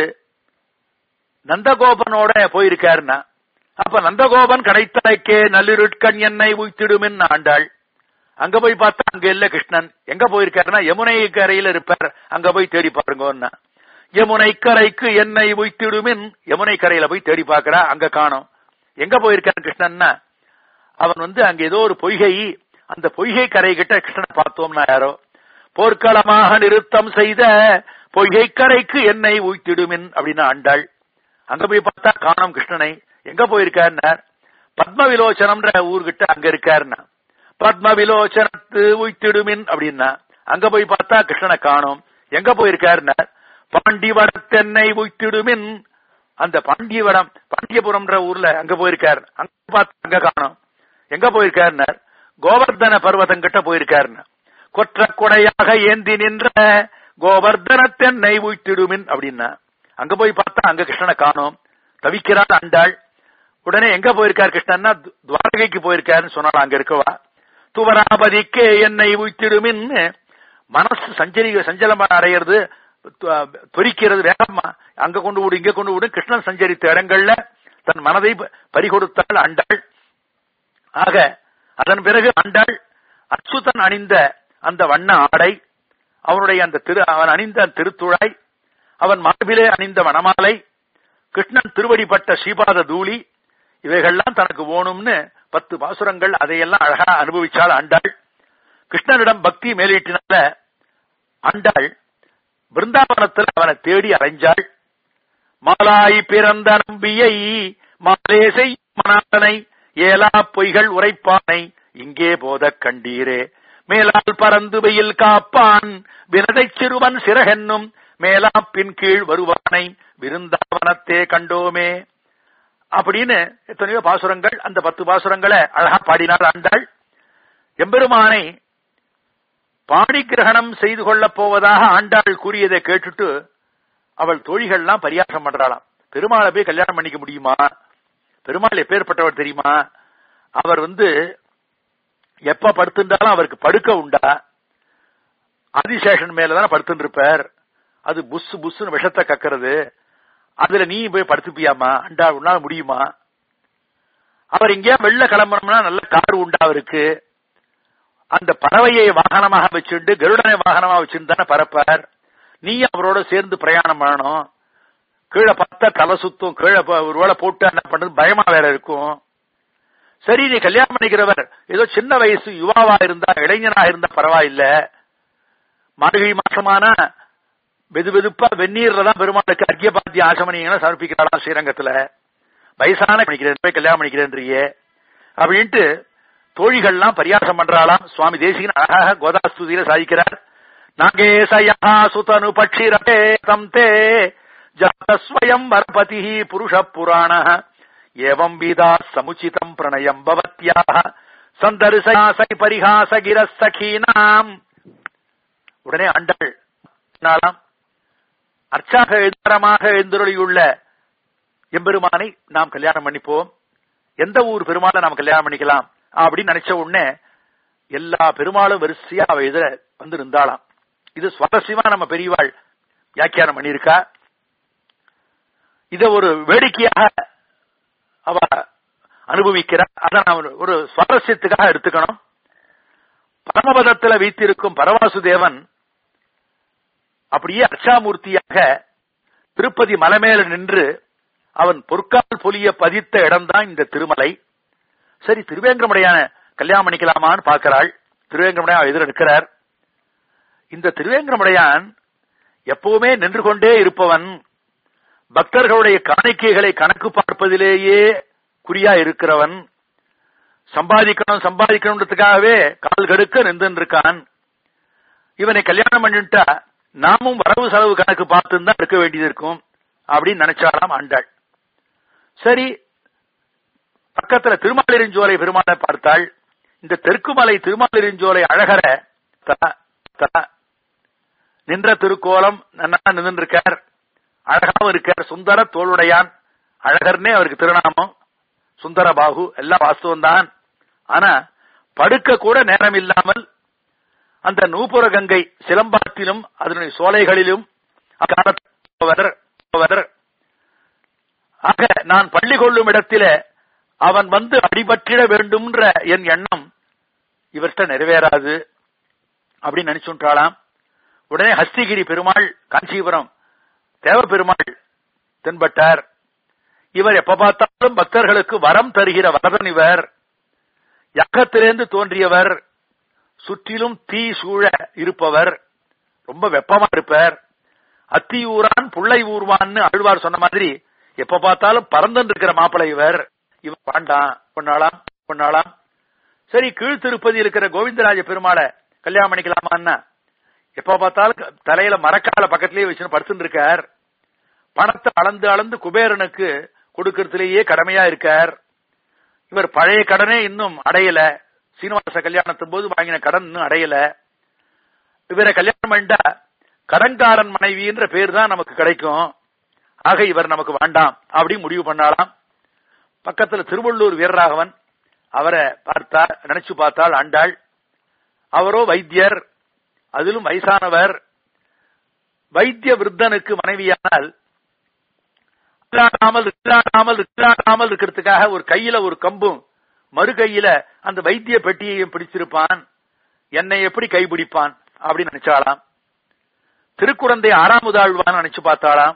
நந்தகோபனோட போயிருக்காருன்னா அப்ப நந்தகோபன் கடைத்தலைக்கே நல்லிருட்கண் என்னை உய்த்திடுமின் ஆண்டாள் அங்க போய் பார்த்தா அங்க இல்ல கிருஷ்ணன் எங்க போயிருக்காருன்னா யமுனை கரையில இருப்பார் அங்க போய் தேடி பாருங்கன்னா யமுனை கரைக்கு என்னை உய்த்திடுமின் யமுனை கரையில போய் தேடி பாக்குறா அங்க காணும் எங்க போயிருக்காரு கிருஷ்ணன்னா அவன் வந்து அங்க ஏதோ ஒரு பொய்கை அந்த பொய்கை கரை கிட்ட கிருஷ்ணனை பார்த்தோம்னா யாரோ போர்க்களமாக நிறுத்தம் செய்த பொய்கை கரைக்கு என்னை ஊய்த்திடுமின் அப்படின்னு ஆண்டாள் அங்க போய் பார்த்தா காணோம் கிருஷ்ணனை எங்க போயிருக்காருன்னார் பத்ம விலோச்சனம்ன்ற ஊர்கிட்ட அங்க இருக்காருன்னா பத்ம விலோச்சனத்து உய்த்திடுமின் அப்படின்னா அங்க போய் பார்த்தா கிருஷ்ணனை காணோம் எங்க போயிருக்காருன்னார் பாண்டிவடத்தென்னை உய்த்திடுமின் அந்த பாண்டியவடம் பாண்டியபுரம்ன்ற ஊர்ல அங்க போயிருக்காரு அங்க பார்த்தா அங்க காணோம் எங்க போயிருக்காருன்னார் கோவர்தன பர்வதம் கிட்ட போயிருக்காருன்னா கொற்ற கொடையாக ஏந்தி நின்ற கோவர்தனத்தென்னை உய்த்திடுமின் அப்படின்னா அங்க போய் பார்த்தா அங்க கிருஷ்ணனை காணோம் தவிக்கிறாள் அண்டாள் உடனே எங்க போயிருக்கார் கிருஷ்ணன்னா துவாரகைக்கு போயிருக்காருன்னு சொன்னாலும் அங்க இருக்கவா துவராபதிக்கே என்னை உய்த்திடுமின் மனசு சஞ்சரி சஞ்சலமா அடையிறது தொரிக்கிறது வேகமா அங்க கொண்டு விடு இங்க கொண்டு விடு கிருஷ்ணன் சஞ்சரித்த இடங்கள்ல தன் மனதை பறிகொடுத்தாள் அண்டாள் ஆக அதன் பிறகு அண்டாள் அச்சுதன் அணிந்த அந்த வண்ண ஆடை அவனுடைய அந்த திரு அவன் அணிந்த திருத்துழாய் அவன் மார்பிலே அணிந்த வனமாலை கிருஷ்ணன் திருவடிப்பட்ட ஸ்ரீபாத தூளி இவைகள்லாம் தனக்கு ஓணும்னு பத்து பாசுரங்கள் அதையெல்லாம் அழகா அனுபவிச்சாள் ஆண்டாள் கிருஷ்ணனிடம் பக்தி மேலீட்டினால ஆண்டாள் பிருந்தாவனத்தில் அவனை தேடி அலைஞ்சாள் மாலாய் பிறந்த நம்பியை மாலேசை மனாதனை ஏலா பொய்கள் உரைப்பானை இங்கே போதக் கண்டீரே மேலால் பறந்து வெயில் காப்பான் வினதை சிறுவன் சிறகென்னும் மேலா பின் கீழ் வருவானை விருந்தாவனத்தே கண்டோமே அப்படின்னு எத்தனையோ பாசுரங்கள் அந்த பத்து பாசுரங்களை அழகா பாடினாள் ஆண்டாள் எம்பெருமானை பாணி கிரகணம் செய்து கொள்ளப் போவதாக ஆண்டாள் கூறியதை கேட்டுட்டு அவள் தோழிகள்லாம் பரியாசம் பண்றாளாம் பெருமாளை போய் கல்யாணம் பண்ணிக்க முடியுமா பெருமாள் எப்பேற்பட்டவர் தெரியுமா அவர் வந்து எப்ப படுத்திருந்தாலும் அவருக்கு படுக்க உண்டா ஆதிசேஷன் மேலதானே படுத்துட்டு இருப்பார் அது புஸ் புஸ்ன்னு விஷத்தை கக்கிறது அதுல நீ போய் படுத்துப்பியாமா அண்டா உன்னால முடியுமா அவர் எங்கேயா வெளில கிளம்பணும்னா நல்ல கார் உண்டா அவருக்கு அந்த பறவையை வாகனமாக வச்சுண்டு கருடனை வாகனமா வச்சுட்டு தானே பறப்பார் நீ அவரோட சேர்ந்து பிரயாணம் பண்ணணும் கீழே பார்த்தா தலை சுத்தும் கீழே ஒரு வேளை போட்டு என்ன பண்றது பயமா வேற இருக்கும் சரி நீ கல்யாணம் பண்ணிக்கிறவர் ஏதோ சின்ன வயசு யுவாவா இருந்தா இளைஞனா இருந்தா பரவாயில்ல மார்கழி மாசமானா வெது வெதுப்பா வெந்நீர்ல தான் பெருமாளுக்கு அர்க்கிய பாத்திய ஆசமணியங்களை சமர்ப்பிக்கிறாளாம் ஸ்ரீரங்கத்துல வயசான பண்ணிக்கிறேன் போய் கல்யாணம் பண்ணிக்கிறேன்றியே அப்படின்ட்டு தோழிகள்லாம் பரியாசம் பண்றாளாம் சுவாமி தேசிகன் அழகாக கோதாஸ்துதியில சாதிக்கிறார் நாகேசயா சுதனு பட்சிரே தம் தே ஜாதஸ்வயம் வரபதி புருஷ புராண ஏவம் வீதா சமுச்சிதம் பிரணயம் பவத்யாக சந்தரிசை பரிகாச கிரசகீனாம் உடனே அண்டல் நாளாம் அர்ச்சாக எழுந்தரமாக எழுந்தருளியுள்ள எம்பெருமானை நாம் கல்யாணம் பண்ணிப்போம் எந்த ஊர் பெருமாளை நாம் கல்யாணம் பண்ணிக்கலாம் அப்படின்னு நினைச்ச உடனே எல்லா பெருமாளும் வரிசையா அவ எதிர வந்து இருந்தாளாம் இது சுவாரஸ்யமா நம்ம பெரியவாள் வியாக்கியானம் பண்ணியிருக்கா இத ஒரு வேடிக்கையாக அவ அனுபவிக்கிறார் அதை நாம் ஒரு சுவாரஸ்யத்துக்காக எடுத்துக்கணும் பரமபதத்துல வைத்திருக்கும் பரவாசுதேவன் அப்படியே அர்ச்சாமூர்த்தியாக திருப்பதி மலைமேல நின்று அவன் பொற்கால் பொலிய பதித்த இடம்தான் இந்த திருமலை சரி திருவேங்கரமுடையான கல்யாணம் பண்ணிக்கலாமான்னு பார்க்கிறாள் திருவேங்கரமுடையான் எதிர நிற்கிறார் இந்த திருவேங்கரமுடையான் எப்பவுமே நின்று கொண்டே இருப்பவன் பக்தர்களுடைய காணிக்கைகளை கணக்கு பார்ப்பதிலேயே குறியா இருக்கிறவன் சம்பாதிக்கணும் சம்பாதிக்கணுன்றதுக்காகவே கால் கடுக்க நின்று இருக்கான் இவனை கல்யாணம் பண்ணிட்டா நாமும் வரவு செலவு கணக்கு பார்த்து தான் இருக்க வேண்டியது இருக்கும் அப்படின்னு நினைச்சாலாம் ஆண்டாள் சரி பக்கத்துல திருமாலிருஞ்சோலை பெருமாளை பார்த்தாள் இந்த தெற்குமலை திருமாலிருஞ்சோலை அழகர நின்ற திருக்கோலம் நன்னா நின்று இருக்கார் அழகாவும் இருக்கார் சுந்தர தோளுடையான் அழகர்னே அவருக்கு திருநாமம் சுந்தர பாகு எல்லாம் வாஸ்தவம் தான் ஆனா படுக்க கூட நேரம் இல்லாமல் அந்த நூபுர கங்கை சிலம்பாத்திலும் அதனுடைய சோலைகளிலும் ஆக நான் பள்ளி கொள்ளும் இடத்திலே அவன் வந்து அடிபற்றிட வேண்டும்ன்ற என் எண்ணம் இவர்கிட்ட நிறைவேறாது அப்படின்னு நினைச்சுட்டாளாம் உடனே ஹஸ்திகிரி பெருமாள் காஞ்சிபுரம் தேவ பெருமாள் தென்பட்டார் இவர் எப்ப பார்த்தாலும் பக்தர்களுக்கு வரம் தருகிற வரதன் இவர் யாகத்திலிருந்து தோன்றியவர் சுற்றிலும் தீ சூழ இருப்பவர் ரொம்ப வெப்பமா இருப்பார் அத்தி ஊரான் புள்ளை ஊர்வான்னு அழ்வார் சொன்ன மாதிரி எப்ப பார்த்தாலும் பறந்துன்னு இருக்கிற மாப்பிள்ளை இவர் இவர் பாண்டான் பொன்னாளாம் பொன்னாளாம் சரி கீழ் திருப்பதி இருக்கிற கோவிந்தராஜ பெருமாளை கல்யாணம் பண்ணிக்கலாமான்னா எப்ப பார்த்தாலும் தலையில மரக்கால பக்கத்திலேயே வச்சு படுத்துட்டு இருக்கார் பணத்தை அளந்து அளந்து குபேரனுக்கு கொடுக்கறதுலேயே கடமையா இருக்கார் இவர் பழைய கடனே இன்னும் அடையல சீனிவாச கல்யாணத்தின் போது வாங்கின கடன் இன்னும் அடையல இவரை கல்யாணம் பண்ணிட்டா கடன்காரன் மனைவின்ற பேர் தான் நமக்கு கிடைக்கும் ஆக இவர் நமக்கு வேண்டாம் அப்படி முடிவு பண்ணாலாம் பக்கத்துல திருவள்ளூர் வீரராகவன் அவரை பார்த்தார் நினைச்சு பார்த்தால் ஆண்டாள் அவரோ வைத்தியர் அதிலும் வயசானவர் வைத்திய விருத்தனுக்கு மனைவியானால் இல்லாமல் இல்லாமல் இல்லாமல் இருக்கிறதுக்காக ஒரு கையில ஒரு கம்பும் மறு கையில அந்த வைத்திய பெட்டியையும் பிடிச்சிருப்பான் என்னை எப்படி கைபிடிப்பான் அப்படின்னு நினைச்சாலாம் திருக்குழந்தை ஆறாவது ஆழ்வான் நினைச்சு பார்த்தாளாம்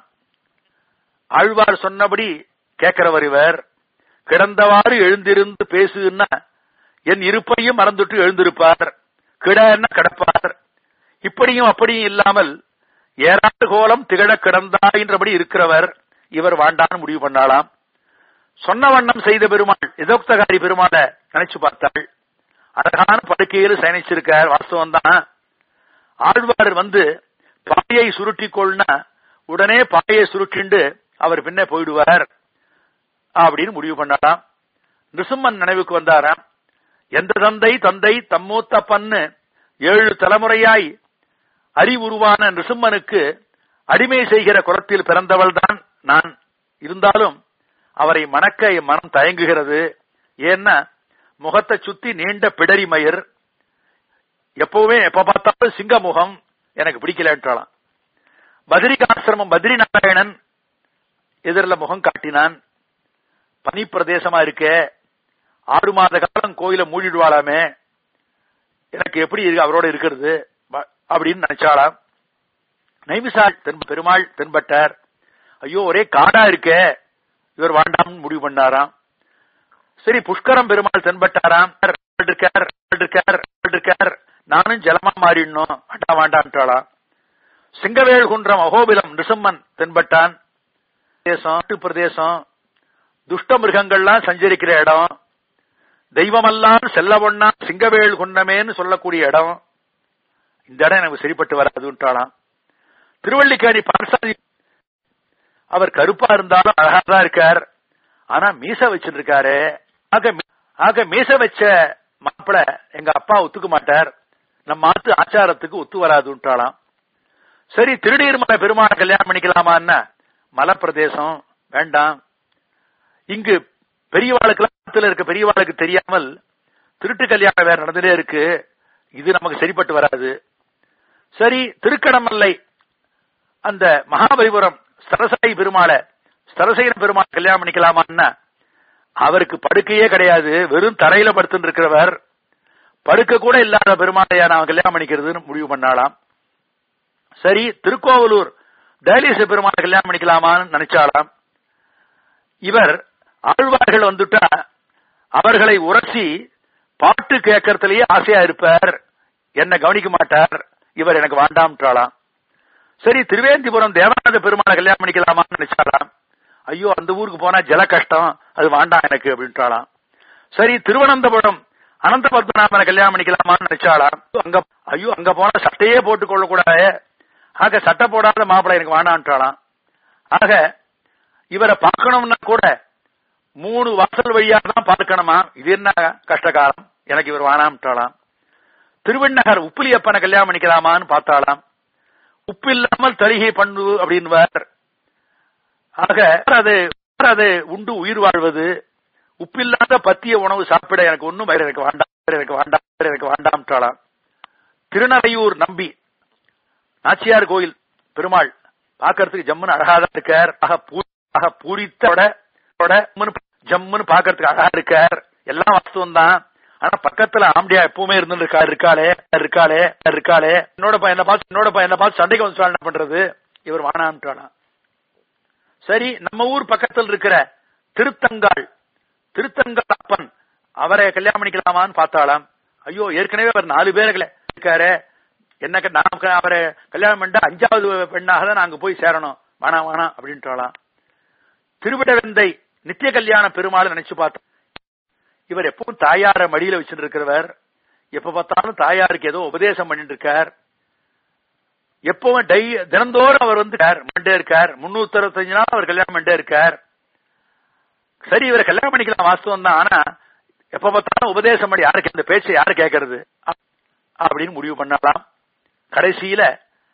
ஆழ்வார் சொன்னபடி கேட்கிறவர் இவர் கிடந்தவாறு எழுந்திருந்து பேசுன்னா என் இருப்பையும் மறந்துட்டு எழுந்திருப்பார் கிடன்னா கிடப்பார் இப்படியும் அப்படியும் இல்லாமல் ஏறாண்டு கோலம் திகழ கிடந்தாயின்றபடி இருக்கிறவர் இவர் வாண்டான்னு முடிவு பண்ணாலாம் சொன்ன வண்ணம் செய்த பெருமாள் எதோக்தகாரி பெருமாளை நினைச்சு பார்த்தாள் அழகான படுக்கையில் சயனிச்சிருக்கார் வாஸ்தவம் தான் ஆழ்வார் வந்து பாயை சுருட்டிக்கொள்னா உடனே பாயை சுருட்டிண்டு அவர் பின்ன போயிடுவார் அப்படின்னு முடிவு பண்ணாராம் நிருசிம்மன் நினைவுக்கு வந்தாராம் எந்த தந்தை தந்தை தம்மூத்த பன்னு ஏழு தலைமுறையாய் அறிவுருவான நிருசிம்மனுக்கு அடிமை செய்கிற குலத்தில் பிறந்தவள் தான் நான் இருந்தாலும் அவரை மணக்க என் மனம் தயங்குகிறது ஏன்னா முகத்தை சுத்தி நீண்ட பிடரி மயிர் எப்பவுமே எப்ப பார்த்தாலும் சிங்க முகம் எனக்கு பிடிக்கலன்றாளாம் பத்ரிகாசிரமம் பத்ரி நாராயணன் எதிரில் முகம் காட்டினான் பனி பிரதேசமா இருக்க ஆறு மாத காலம் கோயில மூடிடுவாளாமே எனக்கு எப்படி இருக்கு அவரோட இருக்கிறது அப்படின்னு நினைச்சாளாம் நைமிசால் தென் பெருமாள் தென்பட்டார் ஐயோ ஒரே காடா இருக்கே இவர் வேண்டாம் முடிவு பண்ணாராம் சரி புஷ்கரம் பெருமாள் தென்பட்டாராம் இருக்கார் இருக்கார் இருக்கார் நானும் ஜலமா மாறிடணும் அட்டா வேண்டான்றாளாம் சிங்கவேல் குன்றம் அகோபிலம் நிருசம்மன் தென்பட்டான் பிரதேசம் பிரதேசம் துஷ்ட மிருகங்கள்லாம் சஞ்சரிக்கிற இடம் தெய்வமெல்லாம் செல்ல ஒண்ணா சிங்கவேல் குன்னமேன்னு சொல்லக்கூடிய இடம் இந்த இடம் எனக்கு சரிப்பட்டு வராதுன்றாலாம் திருவள்ளிக்கேணி பார்சாதி அவர் கருப்பா இருந்தாலும் அழகா தான் இருக்கார் ஆனா மீச வச்சிருக்காரு ஆக ஆக மீச வச்ச மாப்பிள எங்க அப்பா ஒத்துக்க மாட்டார் நம்ம ஆத்து ஆச்சாரத்துக்கு ஒத்து வராதுன்றாலாம் சரி திருநீர்மலை பெருமான கல்யாணம் பண்ணிக்கலாமான்னா மலை பிரதேசம் வேண்டாம் இங்கு பெரியவாளுக்கு இருக்க பெரியவாளுக்கு தெரியாமல் திருட்டு கல்யாணம் வேற நடந்துட்டே இருக்கு இது நமக்கு சரிப்பட்டு வராது சரி திருக்கடமல்லை அந்த மகாபலிபுரம் சரசாயி பெருமாளை சரசைன பெருமாள் கல்யாணம் பண்ணிக்கலாமான்னா அவருக்கு படுக்கையே கிடையாது வெறும் தரையில படுத்துட்டு இருக்கிறவர் படுக்க கூட இல்லாத பெருமாளையா நான் கல்யாணம் பண்ணிக்கிறதுன்னு முடிவு பண்ணாலாம் சரி திருக்கோவலூர் டயலிச பெருமாளை கல்யாணம் பண்ணிக்கலாமான்னு நினைச்சாலாம் இவர் ஆழ்வார்கள் வந்துட்டா அவர்களை உரசி பாட்டு கேட்கறதுலயே ஆசையா இருப்பார் என்ன கவனிக்க மாட்டார் இவர் எனக்கு வேண்டாம்ட்டாளாம் சரி திருவேந்திபுரம் தேவநாத பெருமாளை கல்யாணம் பண்ணிக்கலாமான்னு நினைச்சாலாம் ஐயோ அந்த ஊருக்கு போனா ஜல கஷ்டம் அது வேண்டாம் எனக்கு அப்படின்ட்டாளாம் சரி திருவனந்தபுரம் அனந்த பத்மநாபனை கல்யாணம் பண்ணிக்கலாமான்னு நினைச்சாலாம் அங்க ஐயோ அங்க போனா சட்டையே போட்டுக் கொள்ளக்கூடாது ஆக சட்டை போடாத மாப்பிள்ளை எனக்கு வேண்டான்ட்டாளாம் ஆக இவரை பார்க்கணும்னா கூட மூணு வாசல் வழியா தான் பார்க்கணுமா இது என்ன கஷ்டகாலம் எனக்கு இவர் வேணாம்ட்டாளாம் திருவண்ணகர் உப்புலியப்பனை கல்யாணம் பண்ணிக்கலாமான்னு பார்த்தாலாம் உப்பு இல்லாமல் தலிகை பண்ணு அப்படின்வார் ஆக அது அது உண்டு உயிர் வாழ்வது உப்பில்லாத பத்திய உணவு சாப்பிட எனக்கு ஒண்ணும் வயிறு எனக்கு வேண்டாம் எனக்கு வேண்டாம் எனக்கு வேண்டாம்ட்டாளாம் திருநறையூர் நம்பி நாச்சியார் கோயில் பெருமாள் பாக்கிறதுக்கு ஜம்முன்னு அழகாதான் இருக்கார் ஆக ஆக பூரித்தோட ஜம்முன்னு பாக்கிறதுக்கு அழகா இருக்கார் எல்லாம் வாஸ்தவம் தான் ஆனா பக்கத்துல ஆம்பியா எப்பவுமே இருந்து இருக்கா இருக்காளே இருக்காளே இருக்காளே என்னோட என்ன பார்த்து என்னோட என்ன பார்த்து சண்டைக்கு வந்து என்ன பண்றது இவர் வானான்ட்டானா சரி நம்ம ஊர் பக்கத்தில் இருக்கிற திருத்தங்காள் திருத்தங்காள் அப்பன் அவரை கல்யாணம் பண்ணிக்கலாமான்னு பார்த்தாலாம் ஐயோ ஏற்கனவே அவர் நாலு பேரை இருக்காரு என்ன நான் அவரை கல்யாணம் பண்ணிட்டா அஞ்சாவது பெண்ணாக தான் நாங்க போய் சேரணும் வானா வானா அப்படின்ட்டாலாம் திருவிடவெந்தை நித்திய கல்யாண பெருமாள் நினைச்சு பார்த்தோம் இவர் எப்பவும் தாயார மடியில வச்சுட்டு இருக்கிறவர் எப்ப பார்த்தாலும் தாயாருக்கு ஏதோ உபதேசம் பண்ணிட்டு இருக்கார் எப்பவும் டை தினந்தோறும் அவர் வந்து பண்ணிட்டே இருக்கார் முன்னூத்தி அறுபத்தஞ்சு நாள் அவர் கல்யாணம் பண்ணிட்டே இருக்கார் சரி இவரை கல்யாணம் பண்ணிக்கலாம் வாஸ்தவம் தான் ஆனா எப்ப பார்த்தாலும் உபதேசம் பண்ணி யாருக்கு இந்த பேச்சை யாரு கேட்கறது அப்படின்னு முடிவு பண்ணலாம் கடைசியில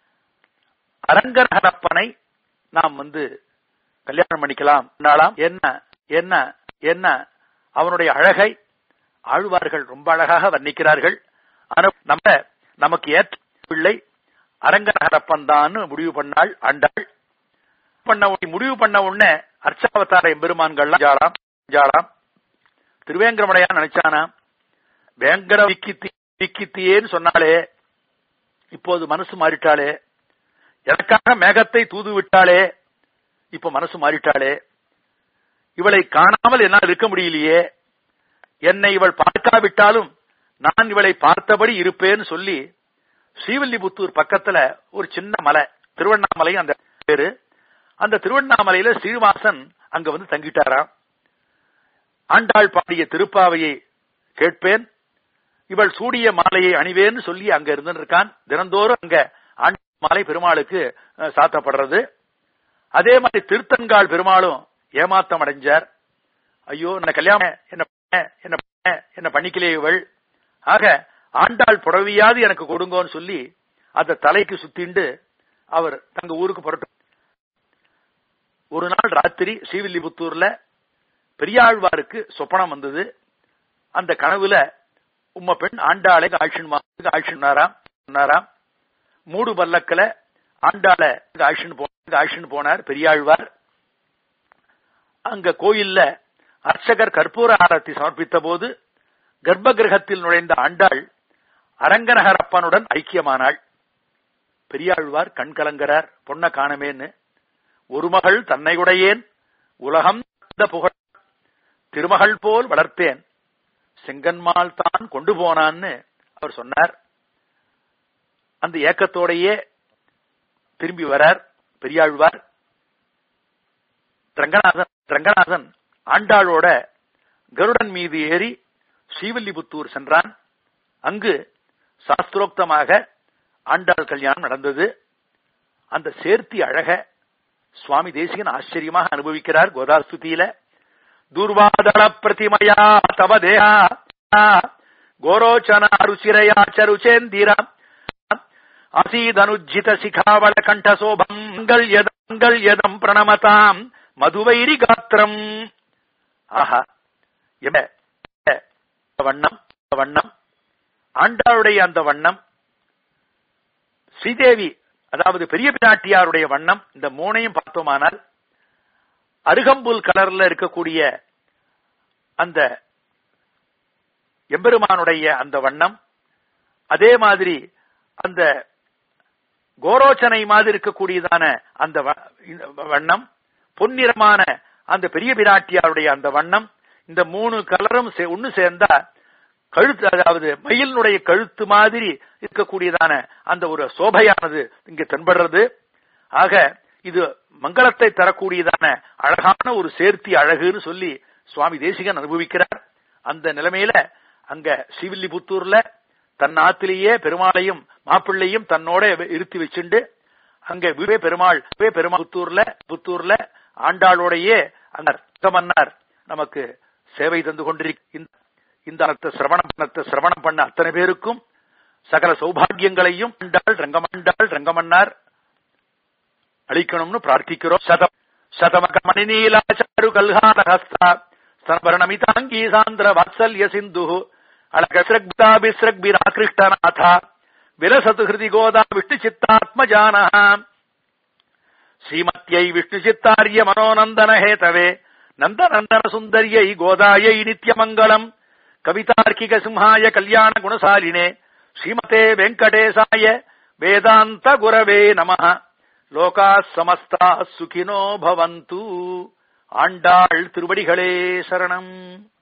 அரங்கரகரப்பனை நாம் வந்து கல்யாணம் பண்ணிக்கலாம் என்ன என்ன என்ன அவனுடைய அழகை ஆழ்வார்கள் ரொம்ப அழகாக வர்ணிக்கிறார்கள் நம்ம நமக்கு ஏற்ற பிள்ளை அரங்கரகரப்பன் தான் முடிவு பண்ணாள் ஆண்டாள் பண்ண முடிவு பண்ண உடனே அர்ச்சாவதார எம்பெருமான்கள்லாம் ஜாலாம் ஜாலாம் திருவேங்கரமடையா நினைச்சானா வேங்கர விக்கித்தி விக்கித்தியேன்னு சொன்னாலே இப்போது மனசு மாறிட்டாளே எனக்காக மேகத்தை தூது விட்டாளே இப்ப மனசு மாறிட்டாளே இவளை காணாமல் என்னால் இருக்க முடியலையே என்னை இவள் பார்க்காவிட்டாலும் நான் இவளை பார்த்தபடி இருப்பேன்னு சொல்லி ஸ்ரீவில்லிபுத்தூர் பக்கத்துல ஒரு சின்ன மலை திருவண்ணாமலை அந்த பேரு அந்த திருவண்ணாமலையில ஸ்ரீனிவாசன் அங்க வந்து தங்கிட்டாராம் ஆண்டாள் பாடிய திருப்பாவையை கேட்பேன் இவள் சூடிய மாலையை அணிவேன்னு சொல்லி அங்க இருந்திருக்கான் தினந்தோறும் அங்க ஆண்டாள் மாலை பெருமாளுக்கு சாத்தப்படுறது அதே மாதிரி திருத்தன்கால் பெருமாளும் ஏமாத்தம் அடைஞ்சார் ஐயோ என்ன கல்யாணம் என்ன என்ன என்ன பண்ணிக்கலையே இவள் ஆக ஆண்டாள் புடவையாவது எனக்கு கொடுங்கோன்னு சொல்லி அந்த தலைக்கு சுத்திண்டு அவர் தங்க ஊருக்கு புரட்டு ஒரு நாள் ராத்திரி ஸ்ரீவில்லிபுத்தூர்ல பெரியாழ்வாருக்கு சொப்பனம் வந்தது அந்த கனவுல உம்ம பெண் ஆண்டாளை ஆட்சின் ஆட்சினாராம் சொன்னாராம் மூடு பல்லக்கல ஆண்டாள ஆட்சின் ஆட்சின் போனார் பெரியாழ்வார் அங்க கோயில்ல அர்ச்சகர் கற்பூர ஆரத்தி சமர்ப்பித்த போது கர்ப்ப கிரகத்தில் நுழைந்த ஆண்டாள் அரங்கநகரப்பனுடன் ஐக்கியமானாள் பெரியாழ்வார் கண் கலங்கரார் பொன்ன காணமேன்னு ஒரு மகள் தன்னை உடையேன் உலகம் புகழ் திருமகள் போல் வளர்ப்பேன் செங்கன்மால் தான் கொண்டு போனான்னு அவர் சொன்னார் அந்த ஏக்கத்தோடையே திரும்பி வரார் பெரியாழ்வார் ரங்கநாதன் ரங்கநாதன் ஆண்டாளோட கருடன் மீது ஏறி ஸ்ரீவில்லிபுத்தூர் சென்றான் அங்கு சாஸ்திரோக்தமாக ஆண்டாள் கல்யாணம் நடந்தது அந்த சேர்த்தி அழக சுவாமி தேசிகன் ஆச்சரியமாக அனுபவிக்கிறார் கோதாஸ்துதியில துர்வாதள பிரதிமயா தவ தேகா கோரோச்சனா ருச்சிரயா சருச்சேந்திரம் அசீதனுஜித சிகாவள கண்டசோபம் யதங்கள் யதம் பிரணமதாம் மதுவைரி காத்திரம் ஆஹா எம வண்ணம் வண்ணம் ஆண்டாளுடைய அந்த வண்ணம் ஸ்ரீதேவி அதாவது பெரிய பிராட்டியாருடைய வண்ணம் இந்த மூணையும் பார்த்தோமானால் அருகம்புல் கலர்ல இருக்கக்கூடிய அந்த எம்பெருமானுடைய அந்த வண்ணம் அதே மாதிரி அந்த கோரோச்சனை மாதிரி இருக்கக்கூடியதான அந்த வண்ணம் பொன்னிறமான அந்த பெரிய பிராட்டியாருடைய அந்த வண்ணம் இந்த மூணு கலரும் ஒன்னு சேர்ந்தா கழுத்து அதாவது மயிலினுடைய கழுத்து மாதிரி இருக்கக்கூடியதான அந்த ஒரு சோபையானது இங்க தென்படுறது ஆக இது மங்களத்தை தரக்கூடியதான அழகான ஒரு சேர்த்தி அழகுன்னு சொல்லி சுவாமி தேசிகன் அனுபவிக்கிறார் அந்த நிலைமையில அங்க ஸ்ரீவில்லிபுத்தூர்ல தன் ஆத்திலேயே பெருமாளையும் மாப்பிள்ளையும் தன்னோட இருத்தி வச்சுண்டு அங்க விவே பெருமாள் விவே பெருமாள் புத்தூர்ல புத்தூர்ல ஆண்டாளோடையே அந்த மன்னார் நமக்கு சேவை தந்து கொண்டிருக்க இந்த அர்த்த சிரவணம் அர்த்த சிரவணம் பண்ண அத்தனை பேருக்கும் சகல சௌபாகியங்களையும் ஆண்டாள் ரங்கமண்டாள் ரங்கமன்னார் அளிக்கணும்னு பிரார்த்திக்கிறோம் சதம் சதமக மணிநீலாச்சாரு கல்ஹாத ஹஸ்தா ஸ்தனபரணமிதாங்கி சாந்திர வாத்சல்ய சிந்து அழகஸ்ரக்தாபிஸ்ரக்பிராகிருஷ்டநாதா விரசது ஹிருதி கோதா விஷ்ணு சித்தாத்மஜான ஸ்ரீமத்யை விஷ்ணு சித்தாரிய மனோநந்தன ஹேதவே நந்தநந்தன சுந்தரியை கோதாயை நித்யமங்கலம் கவிதார்க்கிக சிம்ஹாய கல்யாண குணசாலினே ஸ்ரீமதே வெங்கடேசாய வேதாந்த குரவே நம லோகா சமஸ்தா சுகினோ பவந்து ஆண்டாள் திருவடிகளே சரணம்